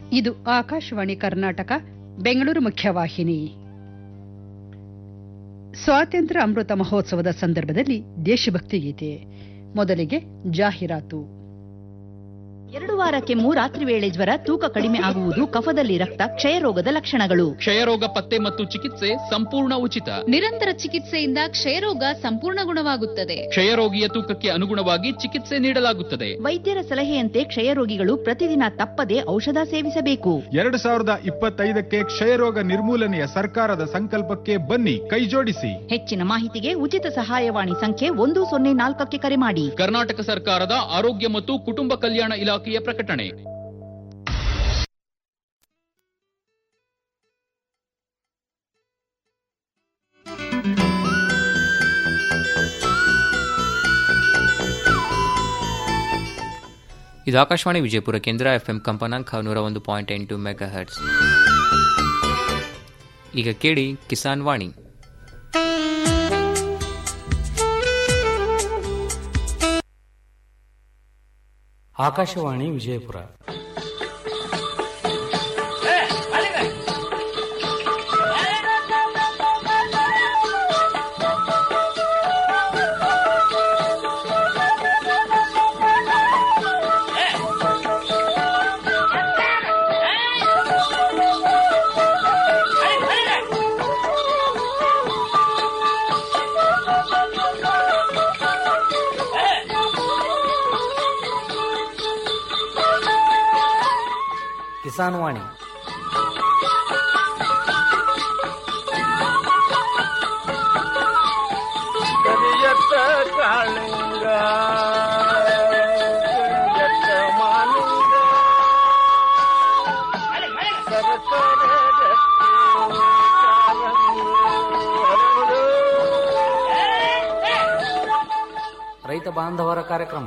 ಇದು ಆಕಾಶವಾಣಿ ಕರ್ನಾಟಕ ಬೆಂಗಳೂರು ಮುಖ್ಯವಾಹಿನಿ ಸ್ವಾತಂತ್ರ್ಯ ಅಮೃತ ಮಹೋತ್ಸವದ ಸಂದರ್ಭದಲ್ಲಿ ದೇಶಭಕ್ತಿ ಗೀತೆ ಮೊದಲಿಗೆ ಜಾಹೀರಾತು ಎರಡು ವಾರ ಕೆಮ್ಮು ರಾತ್ರಿ ವೇಳೆ ಜ್ವರ ತೂಕ ಕಡಿಮೆ ಆಗುವುದು ಕಫದಲ್ಲಿ ರಕ್ತ ಕ್ಷಯರೋಗದ ಲಕ್ಷಣಗಳು ಕ್ಷಯರೋಗ ಪತ್ತೆ ಮತ್ತು ಚಿಕಿತ್ಸೆ ಸಂಪೂರ್ಣ ಉಚಿತ ನಿರಂತರ ಚಿಕಿತ್ಸೆಯಿಂದ ಕ್ಷಯರೋಗ ಸಂಪೂರ್ಣ ಗುಣವಾಗುತ್ತದೆ ಕ್ಷಯರೋಗಿಯ ತೂಕಕ್ಕೆ ಅನುಗುಣವಾಗಿ ಚಿಕಿತ್ಸೆ ನೀಡಲಾಗುತ್ತದೆ ವೈದ್ಯರ ಸಲಹೆಯಂತೆ ಕ್ಷಯರೋಗಿಗಳು ಪ್ರತಿದಿನ ತಪ್ಪದೆ ಔಷಧ ಸೇವಿಸಬೇಕು ಎರಡು ಸಾವಿರದ ಇಪ್ಪತ್ತೈದಕ್ಕೆ ಕ್ಷಯರೋಗ ನಿರ್ಮೂಲನೆಯ ಸರ್ಕಾರದ ಸಂಕಲ್ಪಕ್ಕೆ ಬನ್ನಿ ಕೈಜೋಡಿಸಿ ಹೆಚ್ಚಿನ ಮಾಹಿತಿಗೆ ಉಚಿತ ಸಹಾಯವಾಣಿ ಸಂಖ್ಯೆ ಒಂದು ಸೊನ್ನೆ ನಾಲ್ಕಕ್ಕೆ ಕರೆ ಮಾಡಿ ಕರ್ನಾಟಕ ಸರ್ಕಾರದ ಆರೋಗ್ಯ ಮತ್ತು ಕುಟುಂಬ ಕಲ್ಯಾಣ ಇಲಾಖೆಯ ಪ್ರಕಟಣೆ ಇದು ಆಕಾಶವಾಣಿ ವಿಜಯಪುರ ಕೇಂದ್ರ ಎಫ್ಎಂ ಕಂಪನಾಂಕ ನೂರ ಒಂದು ಪಾಯಿಂಟ್ ಎಂಟು ಮೆಗಾ ಹರ್ಟ್ಸ್ ಈಗ ಕೇಳಿ ಕಿಸಾನ್ ವಾಣಿ ಆಕಾಶವಾಣಿ ವಿಜಯಪುರ ಕಿಸಾನ್ ವಾಣಿ ಕರಿಯತ್ತ ಕಾಳಿಂಗ ಕರಿಯತ್ತ ಮಾಲಿಂಗ ಸರಸರ ರಕ್ತಿ ಕಾರಂಗಿ ಹರಡು. ರೈತ ಬಾಂಧವರ ಕಾರ್ಯಕ್ರಮ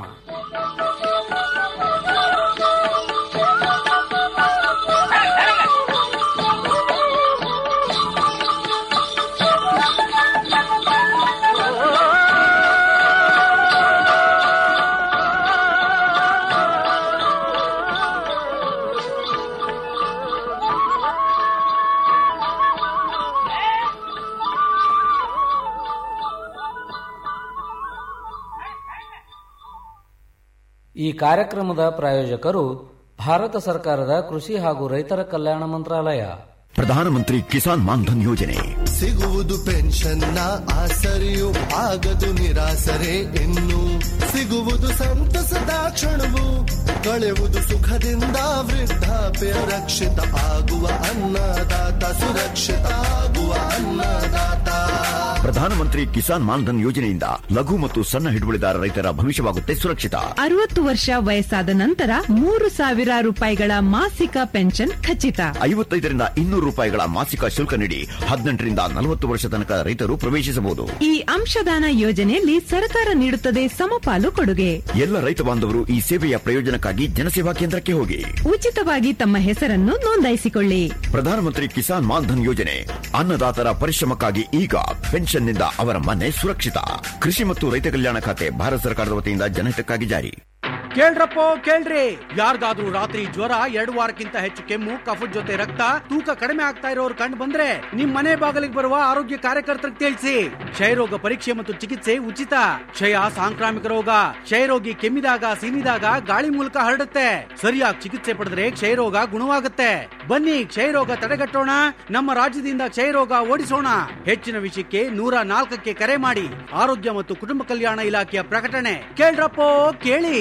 ಈ ಕಾರ್ಯಕ್ರಮದ ಪ್ರಾಯೋಜಕರು ಭಾರತ ಸರ್ಕಾರದ ಕೃಷಿ ಹಾಗೂ ರೈತರ ಕಲ್ಯಾಣ ಮಂತ್ರಾಲಯ ಪ್ರಧಾನಮಂತ್ರಿ ಕಿಸಾನ್ ಮಾನ್ಧನ್ ಯೋಜನೆ ಸಿಗುವುದು ಪೆನ್ಷನ್ನ ಆಸರೆಯು ಆಗದು ನಿರಾಸರೆ ಇನ್ನು ಸಿಗುವುದು ಸಂತಸದ ಕ್ಷಣವು ಕಳೆಯುವುದು ಸುಖದಿಂದ ವೃದ್ಧಾಪ್ಯ ರಕ್ಷಿತ ಆಗುವ ಅನ್ನದಾತ ಸುರಕ್ಷಿತ ಆಗುವ ಅನ್ನದಾತ ಪ್ರಧಾನಮಂತ್ರಿ ಕಿಸಾನ್ ಮಾನ್ಧನ್ ಯೋಜನೆಯಿಂದ ಲಘು ಮತ್ತು ಸಣ್ಣ ಹಿಡುವಳಿದಾರ ರೈತರ ಭವಿಷ್ಯವಾಗುತ್ತೆ ಸುರಕ್ಷಿತ ಅರವತ್ತು ವರ್ಷ ವಯಸ್ಸಾದ ನಂತರ ಮೂರು ಸಾವಿರ ರೂಪಾಯಿಗಳ ಮಾಸಿಕ ಪೆನ್ಷನ್ ಖಚಿತ ಐವತ್ತೈದರಿಂದ ಇನ್ನೂರು ರೂಪಾಯಿಗಳ ಮಾಸಿಕ ಶುಲ್ಕ ನೀಡಿ ಹದಿನೆಂಟರಿಂದ ನಲವತ್ತು ವರ್ಷ ತನಕ ರೈತರು ಪ್ರವೇಶಿಸಬಹುದು ಈ ಅಂಶದಾನ ಯೋಜನೆಯಲ್ಲಿ ಸರ್ಕಾರ ನೀಡುತ್ತದೆ ಸಮಪಾಲು ಕೊಡುಗೆ ಎಲ್ಲ ರೈತ ಬಾಂಧವರು ಈ ಸೇವೆಯ ಪ್ರಯೋಜನಕ್ಕಾಗಿ ಜನಸೇವಾ ಕೇಂದ್ರಕ್ಕೆ ಹೋಗಿ ಉಚಿತವಾಗಿ ತಮ್ಮ ಹೆಸರನ್ನು ನೋಂದಾಯಿಸಿಕೊಳ್ಳಿ ಪ್ರಧಾನಮಂತ್ರಿ ಕಿಸಾನ್ ಮಾನ್ಧನ್ ಯೋಜನೆ ಅನ್ನದಾತರ ಪರಿಶ್ರಮಕ್ಕಾಗಿ ಈಗ ಪೆನ್ಷನ್ನಿಂದ ಅವರ ಮನೆ ಸುರಕ್ಷಿತ ಕೃಷಿ ಮತ್ತು ರೈತ ಕಲ್ಯಾಣ ಖಾತೆ ಭಾರತ ಸರ್ಕಾರದ ವತಿಯಿಂದ ಜನಹಿತಕ್ಕಾಗಿ ಜಾರಿ ಕೇಳ್ರಪ್ಪೋ ಕೇಳ್ರಿ ಯಾರಿಗಾದ್ರೂ ರಾತ್ರಿ ಜ್ವರ ಎರಡು ವಾರಕ್ಕಿಂತ ಹೆಚ್ಚು ಕೆಮ್ಮು ಕಫದ ಜೊತೆ ರಕ್ತ ತೂಕ ಕಡಿಮೆ ಆಗ್ತಾ ಇರೋರು ಕಂಡು ಬಂದ್ರೆ ನಿಮ್ ಮನೆ ಬಾಗಿಲಿಗೆ ಬರುವ ಆರೋಗ್ಯ ಕಾರ್ಯಕರ್ತರಿಗೆ ತಿಳಿಸಿ ಕ್ಷಯರೋಗ ಪರೀಕ್ಷೆ ಮತ್ತು ಚಿಕಿತ್ಸೆ ಉಚಿತ ಕ್ಷಯ ಸಾಂಕ್ರಾಮಿಕ ರೋಗ ಕ್ಷಯರೋಗಿ ಕೆಮ್ಮಿದಾಗ ಸೀನಿದಾಗ ಗಾಳಿ ಮೂಲಕ ಹರಡುತ್ತೆ ಸರಿಯಾಗಿ ಚಿಕಿತ್ಸೆ ಪಡೆದ್ರೆ ಕ್ಷಯರೋಗ ಗುಣವಾಗುತ್ತೆ ಬನ್ನಿ ಕ್ಷಯರೋಗ ತಡೆಗಟ್ಟೋಣ ನಮ್ಮ ರಾಜ್ಯದಿಂದ ಕ್ಷಯರೋಗ ಓಡಿಸೋಣ ಹೆಚ್ಚಿನ ವಿಷಯಕ್ಕೆ ನೂರ ನಾಲ್ಕಕ್ಕೆ ಕರೆ ಮಾಡಿ ಆರೋಗ್ಯ ಮತ್ತು ಕುಟುಂಬ ಕಲ್ಯಾಣ ಇಲಾಖೆಯ ಪ್ರಕಟಣೆ ಕೇಳ್ರಪ್ಪೋ ಕೇಳಿ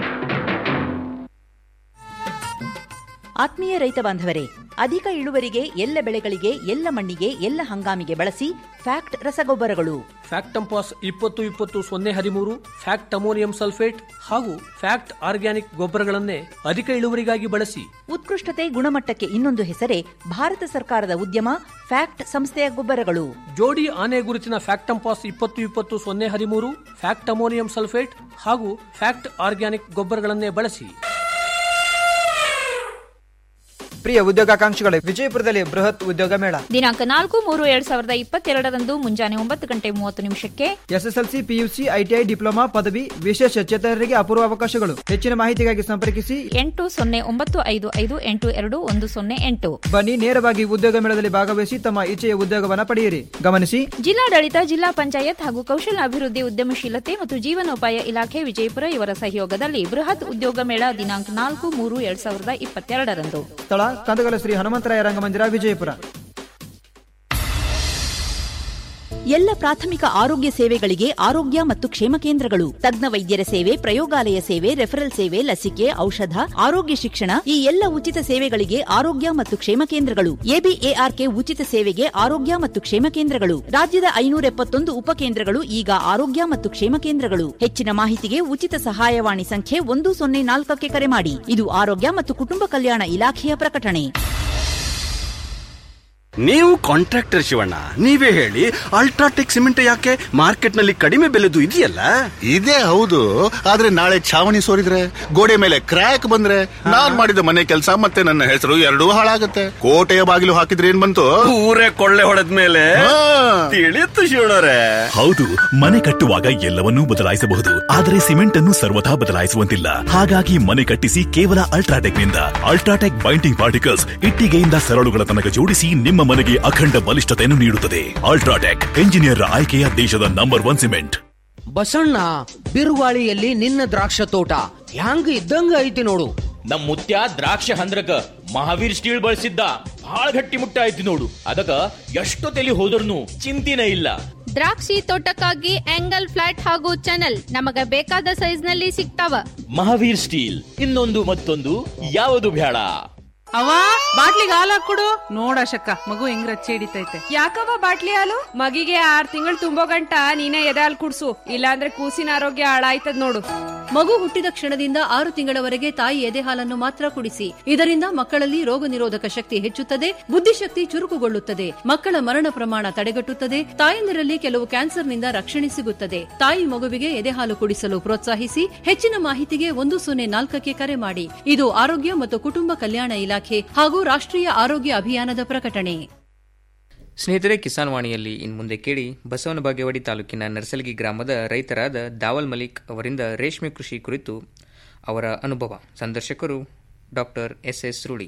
ಆತ್ಮೀಯ ರೈತ ಬಾಂಧವರೇ ಅಧಿಕ ಇಳುವರಿಗೆ ಎಲ್ಲ ಬೆಳೆಗಳಿಗೆ ಎಲ್ಲ ಮಣ್ಣಿಗೆ ಎಲ್ಲ ಹಂಗಾಮಿಗೆ ಬಳಸಿ ಫ್ಯಾಕ್ಟ್ ರಸಗೊಬ್ಬರಗಳು ಫ್ಯಾಕ್ಟಂಪಾಸ್ ಇಪ್ಪತ್ತು ಇಪ್ಪತ್ತು ಸೊನ್ನೆ ಹದಿಮೂರು ಫ್ಯಾಕ್ಟ್ ಅಮೋನಿಯಂ ಸಲ್ಫೇಟ್ ಹಾಗೂ ಫ್ಯಾಕ್ಟ್ ಆರ್ಗ್ಯಾನಿಕ್ ಗೊಬ್ಬರಗಳನ್ನೇ ಅಧಿಕ ಇಳುವರಿಗಾಗಿ ಬಳಸಿ ಉತ್ಕೃಷ್ಟತೆ ಗುಣಮಟ್ಟಕ್ಕೆ ಇನ್ನೊಂದು ಹೆಸರೇ ಭಾರತ ಸರ್ಕಾರದ ಉದ್ಯಮ ಫ್ಯಾಕ್ಟ್ ಸಂಸ್ಥೆಯ ಗೊಬ್ಬರಗಳು ಜೋಡಿ ಆನೆ ಗುರುತಿನ ಫ್ಯಾಕ್ಟಂಪಾಸ್ ಇಪ್ಪತ್ತು ಇಪ್ಪತ್ತು ಸೊನ್ನೆ ಹದಿಮೂರು ಫ್ಯಾಕ್ಟ್ ಅಮೋನಿಯಂ ಸಲ್ಫೇಟ್ ಹಾಗೂ ಫ್ಯಾಕ್ಟ್ ಆರ್ಗ್ಯಾನಿಕ್ ಗೊಬ್ಬರಗಳನ್ನೇ ಬಳಸಿ ಪ್ರಿಯ ಉದ್ಯೋಗಾಕಾಂಕ್ಷಿಗಳೇ ವಿಜಯಪುರದಲ್ಲಿ ಬೃಹತ್ ಉದ್ಯೋಗ ಮೇಳ ದಿನಾಂಕ ನಾಲ್ಕು ಮೂರು ಎರಡ್ ಸಾವಿರದ ಇಪ್ಪತ್ತೆರಡರಂದು ಮುಂಜಾನೆ ಒಂಬತ್ತು ಗಂಟೆ ಮೂವತ್ತು ನಿಮಿಷಕ್ಕೆ ಎಸ್ಎಸ್ಎಲ್ಸಿ ಪಿಯುಸಿ ಐಟಿಐ ಡಿಪ್ಲೊಮಾ ಪದವಿ ವಿಶೇಷ ಚೇತನರಿಗೆ ಅಪೂರ್ವ ಅವಕಾಶಗಳು ಹೆಚ್ಚಿನ ಮಾಹಿತಿಗಾಗಿ ಸಂಪರ್ಕಿಸಿ ಎಂಟು ಸೊನ್ನೆ ಒಂಬತ್ತು ಐದು ಐದು ಎಂಟು ಎರಡು ಒಂದು ಸೊನ್ನೆ ಎಂಟು ಬನ್ನಿ ನೇರವಾಗಿ ಉದ್ಯೋಗ ಮೇಳದಲ್ಲಿ ಭಾಗವಹಿಸಿ ತಮ್ಮ ಇಚ್ಛೆಯ ಉದ್ಯೋಗವನ್ನ ಪಡೆಯಿರಿ ಗಮನಿಸಿ ಜಿಲ್ಲಾಡಳಿತ ಜಿಲ್ಲಾ ಪಂಚಾಯತ್ ಹಾಗೂ ಕೌಶಲ ಅಭಿವೃದ್ಧಿ ಉದ್ಯಮಶೀಲತೆ ಮತ್ತು ಜೀವನೋಪಾಯ ಇಲಾಖೆ ವಿಜಯಪುರ ಇವರ ಸಹಯೋಗದಲ್ಲಿ ಬೃಹತ್ ಉದ್ಯೋಗ ಮೇಳ ದಿನಾಂಕ ನಾಲ್ಕು ಮೂರು ಎರಡ್ ಸಾವಿರದ ಇಪ್ಪತ್ತೆರಡರಂದು ಸ್ಥಳ ಕಂದಗಲ ಶ್ರೀ ಹನುಮಂತರಾಯ ರಂಗಮಂದಿರ ವಿಜಯಪುರ ಎಲ್ಲ ಪ್ರಾಥಮಿಕ ಆರೋಗ್ಯ ಸೇವೆಗಳಿಗೆ ಆರೋಗ್ಯ ಮತ್ತು ಕ್ಷೇಮ ಕೇಂದ್ರಗಳು ತಜ್ಞ ವೈದ್ಯರ ಸೇವೆ ಪ್ರಯೋಗಾಲಯ ಸೇವೆ ರೆಫರಲ್ ಸೇವೆ ಲಸಿಕೆ ಔಷಧ ಆರೋಗ್ಯ ಶಿಕ್ಷಣ ಈ ಎಲ್ಲ ಉಚಿತ ಸೇವೆಗಳಿಗೆ ಆರೋಗ್ಯ ಮತ್ತು ಕ್ಷೇಮ ಕೇಂದ್ರಗಳು ಎಬಿಎಆರ್ಕೆ ಉಚಿತ ಸೇವೆಗೆ ಆರೋಗ್ಯ ಮತ್ತು ಕ್ಷೇಮ ಕೇಂದ್ರಗಳು ರಾಜ್ಯದ ಐನೂರ ಎಪ್ಪತ್ತೊಂದು ಉಪಕೇಂದ್ರಗಳು ಈಗ ಆರೋಗ್ಯ ಮತ್ತು ಕ್ಷೇಮ ಕೇಂದ್ರಗಳು ಹೆಚ್ಚಿನ ಮಾಹಿತಿಗೆ ಉಚಿತ ಸಹಾಯವಾಣಿ ಸಂಖ್ಯೆ ಒಂದು ಸೊನ್ನೆ ನಾಲ್ಕಕ್ಕೆ ಕರೆ ಮಾಡಿ ಇದು ಆರೋಗ್ಯ ಮತ್ತು ಕುಟುಂಬ ಕಲ್ಯಾಣ ಇಲಾಖೆಯ ಪ್ರಕಟಣೆ ನೀವು ಕಾಂಟ್ರಾಕ್ಟರ್ ಶಿವಣ್ಣ ನೀವೇ ಹೇಳಿ ಅಲ್ಟ್ರಾಟೆಕ್ ಸಿಮೆಂಟ್ ಯಾಕೆ ಮಾರ್ಕೆಟ್ ನಲ್ಲಿ ಕಡಿಮೆ ಬೆಲೆದು ಇದೆಯಲ್ಲ ಇದೇ ಹೌದು ಆದ್ರೆ ನಾಳೆ ಛಾವಣಿ ಸೋರಿದ್ರೆ ಗೋಡೆ ಮೇಲೆ ಕ್ರ್ಯಾಕ್ ಬಂದ್ರೆ ನಾನ್ ಮಾಡಿದ ಮನೆ ಕೆಲಸ ಮತ್ತೆ ನನ್ನ ಹೆಸರು ಎರಡೂ ಹಾಳಾಗತ್ತೆ ಕೋಟೆಯ ಬಾಗಿಲು ಹಾಕಿದ್ರೆ ಏನ್ ಬಂತು ಊರೇ ಕೊಳ್ಳೆ ಹೊಡೆದ ಮೇಲೆ ತಿಳಿಯುತ್ತು ಶಿವಣ್ಣರೇ ಹೌದು ಮನೆ ಕಟ್ಟುವಾಗ ಎಲ್ಲವನ್ನೂ ಬದಲಾಯಿಸಬಹುದು ಆದರೆ ಸಿಮೆಂಟ್ ಅನ್ನು ಸರ್ವಥಾ ಬದಲಾಯಿಸುವಂತಿಲ್ಲ ಹಾಗಾಗಿ ಮನೆ ಕಟ್ಟಿಸಿ ಕೇವಲ ಅಲ್ಟ್ರಾಟೆಕ್ ನಿಂದ ಅಲ್ಟ್ರಾಟೆಕ್ ಬೈಂಡಿಂಗ್ ಪಾರ್ಟಿಕಲ್ಸ್ ಇಟ್ಟಿಗೆಯಿಂದ ಸರಳುಗಳ ತನಕ ಜೋಡಿಸಿ ನಿಮ್ಮ ಮನೆಗೆ ಅಖಂಡ ಬಲಿಷ್ಠತೆಯನ್ನು ನೀಡುತ್ತದೆ ಅಲ್ಟ್ರಾಟೆಕ್ ಎಂಜಿನಿಯರ್ ಆಯ್ಕೆಯ ದೇಶದ ನಂಬರ್ ಒನ್ ಸಿಮೆಂಟ್ ಬಸಣ್ಣ ಬಿರುಗಾಳಿಯಲ್ಲಿ ನಿನ್ನ ದ್ರಾಕ್ಷ ತೋಟ ಹ್ಯಾಂಗ ಇದ್ದಂಗ ಐತಿ ನೋಡು ನಮ್ ಮುತ್ಯ ದ್ರಾಕ್ಷ ಹಂದ್ರಕ ಮಹಾವೀರ್ ಸ್ಟೀಲ್ ಬಳಸಿದ್ದ ಬಹಳ ಗಟ್ಟಿ ಮುಟ್ಟ ಐತಿ ನೋಡು ಅದಕ್ಕ ಎಷ್ಟು ತಲಿ ಹೋದ್ರೂ ಚಿಂತಿನೇ ಇಲ್ಲ ದ್ರಾಕ್ಷಿ ತೋಟಕ್ಕಾಗಿ ಆಂಗಲ್ ಫ್ಲಾಟ್ ಹಾಗೂ ಚಾನಲ್ ನಮಗ ಬೇಕಾದ ಸೈಜ್ ನಲ್ಲಿ ಸಿಗ್ತಾವ ಮಹಾವೀರ್ ಸ್ಟೀಲ್ ಇನ್ನೊಂದು ಮತ್ತೊಂದು ಯಾವುದು ಬೇಡ ಅವ ಬಾಟ್ಲಿಗೆ ಹಾಲು ಹಾಕೊಡು ನೋಡಶಕ್ಕ ಮಗು ಹೆಂಗ್ ರಚ್ಚೆ ಹಿಡಿತೈತೆ ಯಾಕವ್ವ ಬಾಟ್ಲಿ ಹಾಲು ಮಗಿಗೆ ಆರ್ ತಿಂಗಳು ತುಂಬೋ ಗಂಟ ನೀನೇ ಎದೆ ಹಾಲು ಕುಡ್ಸು ಇಲ್ಲಾಂದ್ರೆ ಕೂಸಿನ ಆರೋಗ್ಯ ಹಾಳಾಯ್ತದ ನೋಡು ಮಗು ಹುಟ್ಟಿದ ಕ್ಷಣದಿಂದ ಆರು ತಿಂಗಳವರೆಗೆ ತಾಯಿ ಎದೆ ಹಾಲನ್ನು ಮಾತ್ರ ಕುಡಿಸಿ ಇದರಿಂದ ಮಕ್ಕಳಲ್ಲಿ ರೋಗ ನಿರೋಧಕ ಶಕ್ತಿ ಹೆಚ್ಚುತ್ತದೆ ಬುದ್ಧಿಶಕ್ತಿ ಚುರುಕುಗೊಳ್ಳುತ್ತದೆ ಮಕ್ಕಳ ಮರಣ ಪ್ರಮಾಣ ತಡೆಗಟ್ಟುತ್ತದೆ ತಾಯಂದಿರಲ್ಲಿ ಕೆಲವು ಕ್ಯಾನ್ಸರ್ನಿಂದ ರಕ್ಷಣೆ ಸಿಗುತ್ತದೆ ತಾಯಿ ಮಗುವಿಗೆ ಎದೆ ಹಾಲು ಕುಡಿಸಲು ಪ್ರೋತ್ಸಾಹಿಸಿ ಹೆಚ್ಚಿನ ಮಾಹಿತಿಗೆ ಒಂದು ಸೊನ್ನೆ ನಾಲ್ಕಕ್ಕೆ ಕರೆ ಮಾಡಿ ಇದು ಆರೋಗ್ಯ ಮತ್ತು ಕುಟುಂಬ ಕಲ್ಯಾಣ ಇಲಾಖೆ ಹಾಗೂ ರಾಷ್ಟ್ರೀಯ ಆರೋಗ್ಯ ಅಭಿಯಾನದ ಪ್ರಕಟಣೆ ಸ್ನೇಹಿತರೆ ಕಿಸಾನ್ ವಾಣಿಯಲ್ಲಿ ಇನ್ನು ಮುಂದೆ ಕೇಳಿ ಬಸವನ ಬಾಗೇವಾಡಿ ತಾಲೂಕಿನ ನರ್ಸಲ್ಗಿ ಗ್ರಾಮದ ರೈತರಾದ ದಾವಲ್ ಮಲಿಕ್ ಅವರಿಂದ ರೇಷ್ಮೆ ಕೃಷಿ ಕುರಿತು ಅವರ ಅನುಭವ ಸಂದರ್ಶಕರು ಡಾಕ್ಟರ್ ಎಸ್ ಎಸ್ ರೂಢಿ